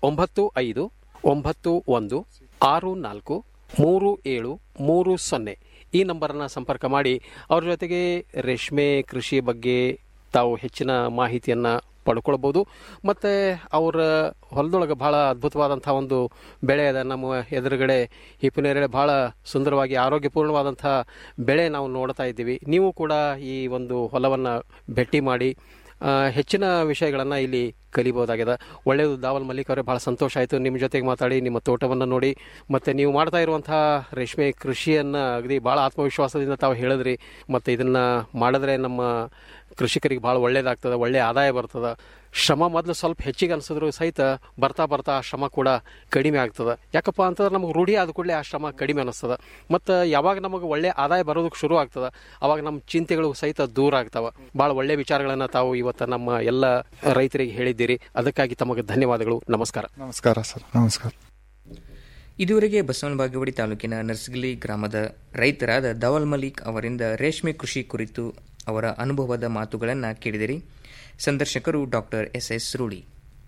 ಒಂಬತ್ತು ಐದು ಒಂಬತ್ತು ಒಂದು ಆರು ನಾಲ್ಕು ಮೂರು ಏಳು ಮೂರು ಸೊನ್ನೆ ಈ ನಂಬರನ್ನು ಸಂಪರ್ಕ ಮಾಡಿ ಅವ್ರ ಜೊತೆಗೆ ರೇಷ್ಮೆ ಕೃಷಿ ಬಗ್ಗೆ ತಾವು ಹೆಚ್ಚಿನ ಮಾಹಿತಿಯನ್ನು ಪಡ್ಕೊಳ್ಬೋದು ಮತ್ತು ಅವರ ಹೊಲದೊಳಗೆ ಭಾಳ ಅದ್ಭುತವಾದಂಥ ಒಂದು ಬೆಳೆ ಅದ ನಮ್ಮ ಎದುರುಗಡೆ ಹಿಪ್ಪನೇರಳೆ ಭಾಳ ಸುಂದರವಾಗಿ ಆರೋಗ್ಯಪೂರ್ಣವಾದಂಥ ಬೆಳೆ ನಾವು ನೋಡ್ತಾ ಇದ್ದೀವಿ ನೀವು ಕೂಡ ಈ ಒಂದು ಹೊಲವನ್ನು ಭೇಟಿ ಮಾಡಿ ಆ, ಹೆಚ್ಚಿನ ವಿಷಯಗಳನ್ನು ಇಲ್ಲಿ ಕಲಿಬಹುದಾಗಿದೆ ಒಳ್ಳೆಯದು ದಾವಲ್ ಮಲ್ಲಿಕ್ ಅವರೇ ಭಾಳ ಸಂತೋಷ ಆಯಿತು ನಿಮ್ಮ ಜೊತೆಗೆ ಮಾತಾಡಿ ನಿಮ್ಮ ತೋಟವನ್ನು ನೋಡಿ ಮತ್ತು ನೀವು ಮಾಡ್ತಾ ಇರುವಂಥ ರೇಷ್ಮೆ ಕೃಷಿಯನ್ನು ಅಗದಿ ಭಾಳ ಆತ್ಮವಿಶ್ವಾಸದಿಂದ ತಾವು ಹೇಳಿದ್ರಿ ಮತ್ತು ಇದನ್ನು ಮಾಡಿದ್ರೆ ನಮ್ಮ ಕೃಷಿಕರಿಗೆ ಭಾಳ ಒಳ್ಳೇದಾಗ್ತದೆ ಒಳ್ಳೆಯ ಆದಾಯ ಬರ್ತದೆ ಶ್ರಮ ಮೊದಲು ಸ್ವಲ್ಪ ಹೆಚ್ಚಿಗೆ ಅನಿಸಿದ್ರು ಸಹಿತ ಬರ್ತಾ ಬರ್ತಾ ಆ ಶ್ರಮ ಕೂಡ ಕಡಿಮೆ ಆಗ್ತದೆ ಯಾಕಪ್ಪ ಅಂತಂದ್ರೆ ನಮಗೆ ರೂಢಿ ಆದ ಕೂಡಲೇ ಆ ಶ್ರಮ ಕಡಿಮೆ ಅನಿಸ್ತದೆ ಮತ್ತು ಯಾವಾಗ ನಮಗೆ ಒಳ್ಳೆ ಆದಾಯ ಬರೋದಕ್ಕೆ ಶುರು ಆಗ್ತದೆ ಅವಾಗ ನಮ್ಮ ಚಿಂತೆಗಳು ಸಹಿತ ದೂರ ಆಗ್ತಾವೆ ಭಾಳ ಒಳ್ಳೆ ವಿಚಾರಗಳನ್ನು ತಾವು ಇವತ್ತು ನಮ್ಮ ಎಲ್ಲ ರೈತರಿಗೆ ಹೇಳಿದ್ದೀರಿ ಅದಕ್ಕಾಗಿ ತಮಗೆ ಧನ್ಯವಾದಗಳು ನಮಸ್ಕಾರ ನಮಸ್ಕಾರ ಸರ್ ನಮಸ್ಕಾರ ಇದುವರೆಗೆ ಬಸವನ ಬಾಗೇವಾಡಿ ತಾಲೂಕಿನ ನರ್ಸಗಿಲಿ ಗ್ರಾಮದ ರೈತರಾದ ದವಲ್ ಮಲಿಕ್ ಅವರಿಂದ ರೇಷ್ಮೆ ಕೃಷಿ ಕುರಿತು ಅವರ ಅನುಭವದ ಮಾತುಗಳನ್ನು ಕೇಳಿದಿರಿ ಸಂದರ್ಶಕರು ಡಾಕ್ಟರ್ ಎಸ್ ಎಸ್ ರೂಢಿ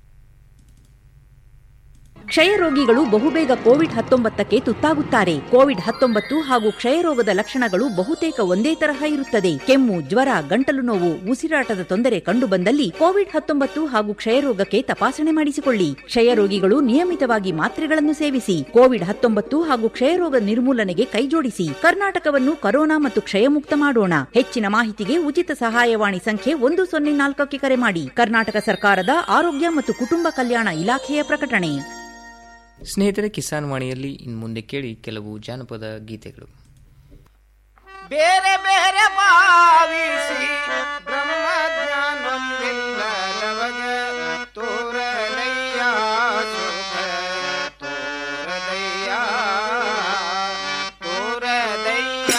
ಕ್ಷಯ ರೋಗಿಗಳು ಬಹುಬೇಗ ಕೋವಿಡ್ ಹತ್ತೊಂಬತ್ತಕ್ಕೆ ತುತ್ತಾಗುತ್ತಾರೆ ಕೋವಿಡ್ ಹತ್ತೊಂಬತ್ತು ಹಾಗೂ ಕ್ಷಯರೋಗದ ಲಕ್ಷಣಗಳು ಬಹುತೇಕ ಒಂದೇ ತರಹ ಇರುತ್ತದೆ ಕೆಮ್ಮು ಜ್ವರ ಗಂಟಲು ನೋವು ಉಸಿರಾಟದ ತೊಂದರೆ ಕಂಡುಬಂದಲ್ಲಿ ಕೋವಿಡ್ ಹತ್ತೊಂಬತ್ತು ಹಾಗೂ ಕ್ಷಯರೋಗಕ್ಕೆ ತಪಾಸಣೆ ಮಾಡಿಸಿಕೊಳ್ಳಿ ಕ್ಷಯ ರೋಗಿಗಳು ನಿಯಮಿತವಾಗಿ ಮಾತ್ರೆಗಳನ್ನು ಸೇವಿಸಿ ಕೋವಿಡ್ ಹತ್ತೊಂಬತ್ತು ಹಾಗೂ ಕ್ಷಯರೋಗ ನಿರ್ಮೂಲನೆಗೆ ಕೈಜೋಡಿಸಿ ಕರ್ನಾಟಕವನ್ನು ಕರೋನಾ ಮತ್ತು ಕ್ಷಯಮುಕ್ತ ಮಾಡೋಣ ಹೆಚ್ಚಿನ ಮಾಹಿತಿಗೆ ಉಚಿತ ಸಹಾಯವಾಣಿ ಸಂಖ್ಯೆ ಒಂದು ಸೊನ್ನೆ ನಾಲ್ಕಕ್ಕೆ ಕರೆ ಮಾಡಿ ಕರ್ನಾಟಕ ಸರ್ಕಾರದ ಆರೋಗ್ಯ ಮತ್ತು ಕುಟುಂಬ ಕಲ್ಯಾಣ ಇಲಾಖೆಯ ಪ್ರಕಟಣೆ ಸ್ನೇಹಿತರೆ ಕಿಸಾನ್ ವಾಣಿಯಲ್ಲಿ ಇನ್ನು ಮುಂದೆ ಕೇಳಿ ಕೆಲವು ಜಾನಪದ ಗೀತೆಗಳು ಬೇರೆ ಬೇರೆ ಭಾವಿಸಿ ಬ್ರಹ್ಮಜ್ಞಾನೊಂದಿಲ್ಲ ನವಗ ತೋರಲಯ್ಯ ಸುಖ ತೋರಲಯ್ಯ ತೋರಲಯ್ಯ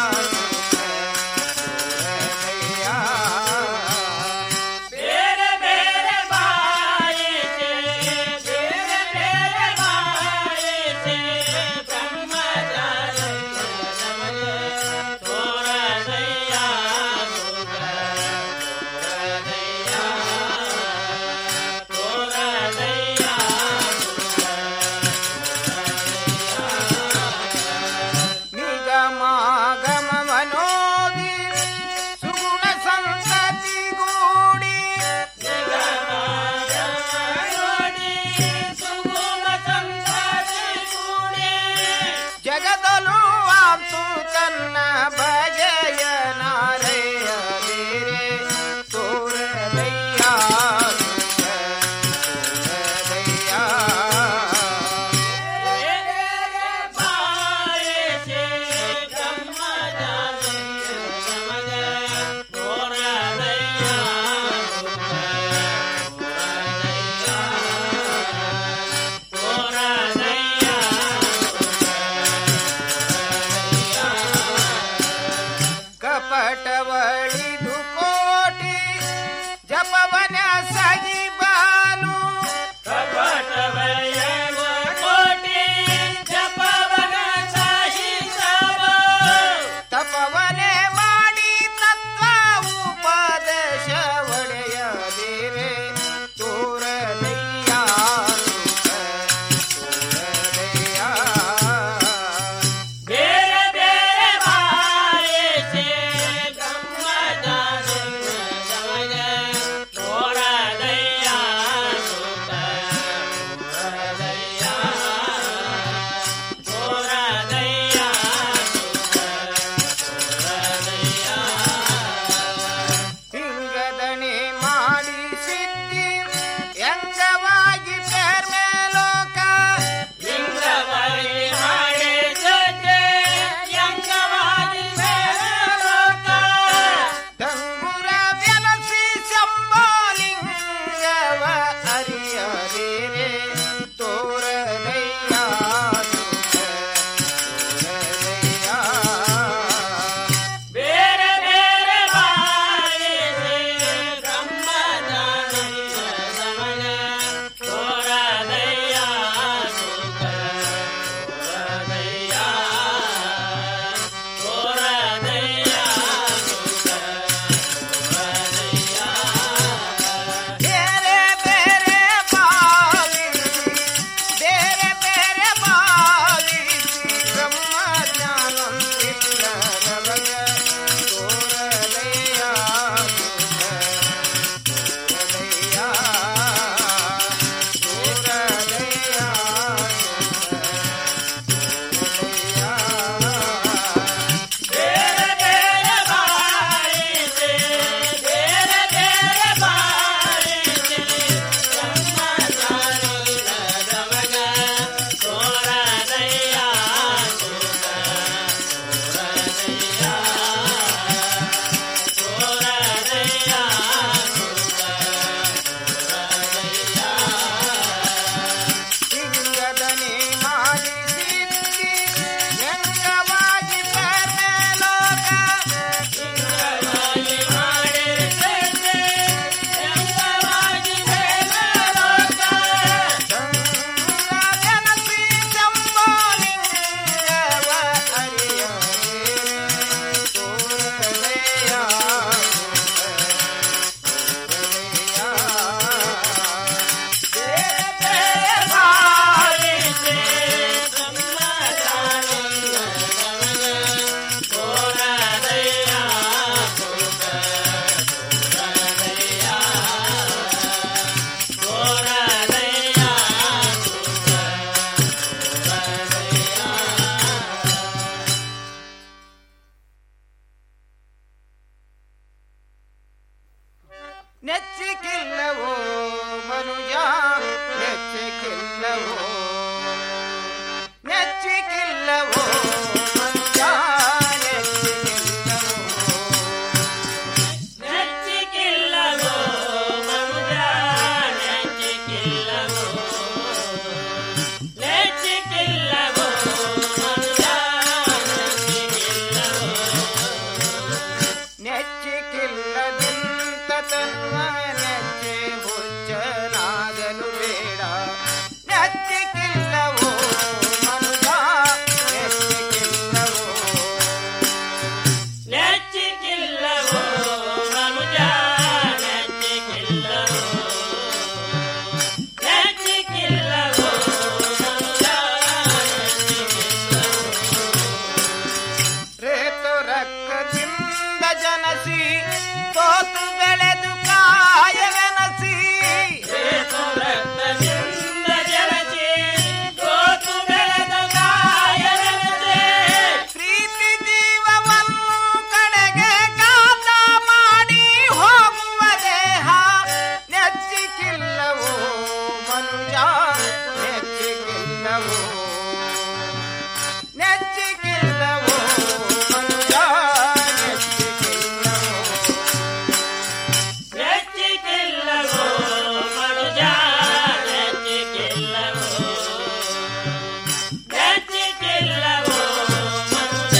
ಬೇರೆ ಬೇರೆ ಬಾಯಿಸಿ ಬೇರೆ ಬೇರೆ ಬಾಯಿಸಿ ನಿಗಮಾಗಮನೋದಿ ಸುಗುಣ ಸಂತತಿ ಗೂಡಿ ಜಗದಲು ಆಪ್ತು ತನ್ನ ಭಜಯ ನಾರಯ ಬೇರೆ ತೋರಲಯ್ಯ ತೋರಲಯ್ಯ ಕಪಟವಳಿದು ಕೋಟಿ ನೆಚ್ಚಿಕಿಲ್ಲವೋ ಮನುಜ ನೆಚ್ಚಿಕಿಲ್ಲವೋ ನೆಚ್ಚಿಕಿಲ್ಲವೋ ಮನುಜ ನೆಚ್ಚಿಕಿಲ್ಲವೋ ಮನುಜ ನೆಚ್ಚಿಕಿಲ್ಲವೋ ನೆಚ್ಚಿಕಿಲ್ಲವೋ ಮನುಜ ನೆಚ್ಚಿಕಿಲ್ಲದಿಂತ ತನ್ವ ನೆಚ್ಚೆ ಹುಚ್ಚನಾಗಲು ಬೇಡ ನೆಚ್ಚಿಕಿಲ್ಲವೋ ಮನುಜ ನೆಚ್ಚಿಕಿಲ್ಲವೋ ನೆಚ್ಚಿಕಿಲ್ಲವೋ ಮನುಜ ನೆಚ್ಚಿಕಿಲ್ಲವೋ ನೆಚ್ಚಿಕಿಲ್ಲವೋ ಮನುಜ ರೇತು ರಕ್ತದಿಂದ ಜನಸಿ ತೋತು ಬೆಳೆದು ಕಾಯವೆನಸಿ ರೇತು ರಕ್ತದಿಂದ ಜನಸಿ ತೋತು ಬೆಳೆದ ಕಾಯವೆನಸಿ ಪ್ರೀತಿ ಜೀವವನ್ನು ಕಡೆಗೆ ಗಾತ ಮಾಡಿ ಹೋಗುವ ದೇಹ ನೆಚ್ಚಿಕಿಲ್ಲವೋ ಮನುಜ ನೆಚ್ಚಿಕಿಲ್ಲವೋ ನೆಚ್ಚಿಕಿಲ್ಲವೋ ಮನುಜ ನೆಚ್ಚಿಕಿಲ್ಲವೋ ಮನುಜ ನೆಚ್ಚಿಕಿಲ್ಲವೋ ನೆಚ್ಚಿಕಿಲ್ಲವೋ ಮನುಜ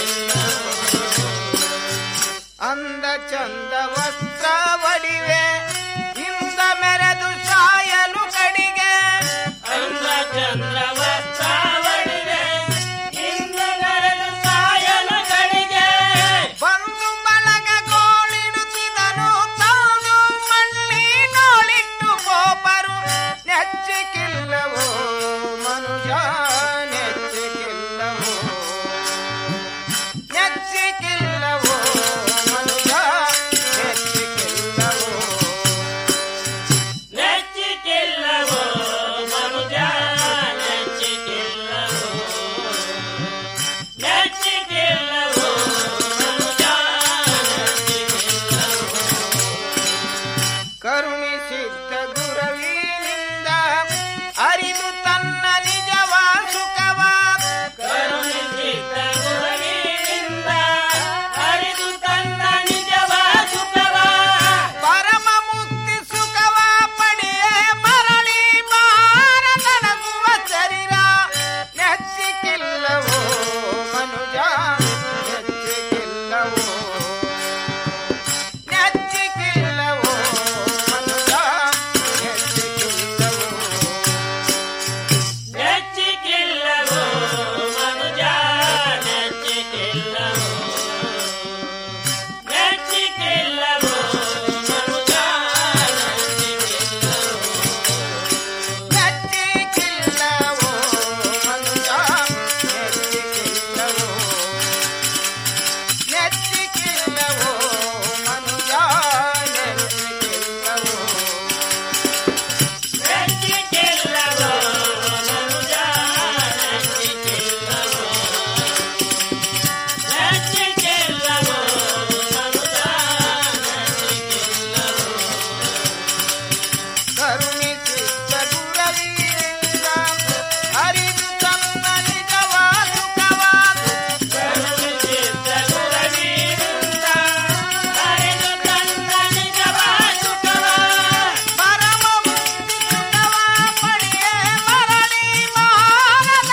ಅಂದ ಚಂದ ವಸ್ತ್ರ ಒಡಿವೆ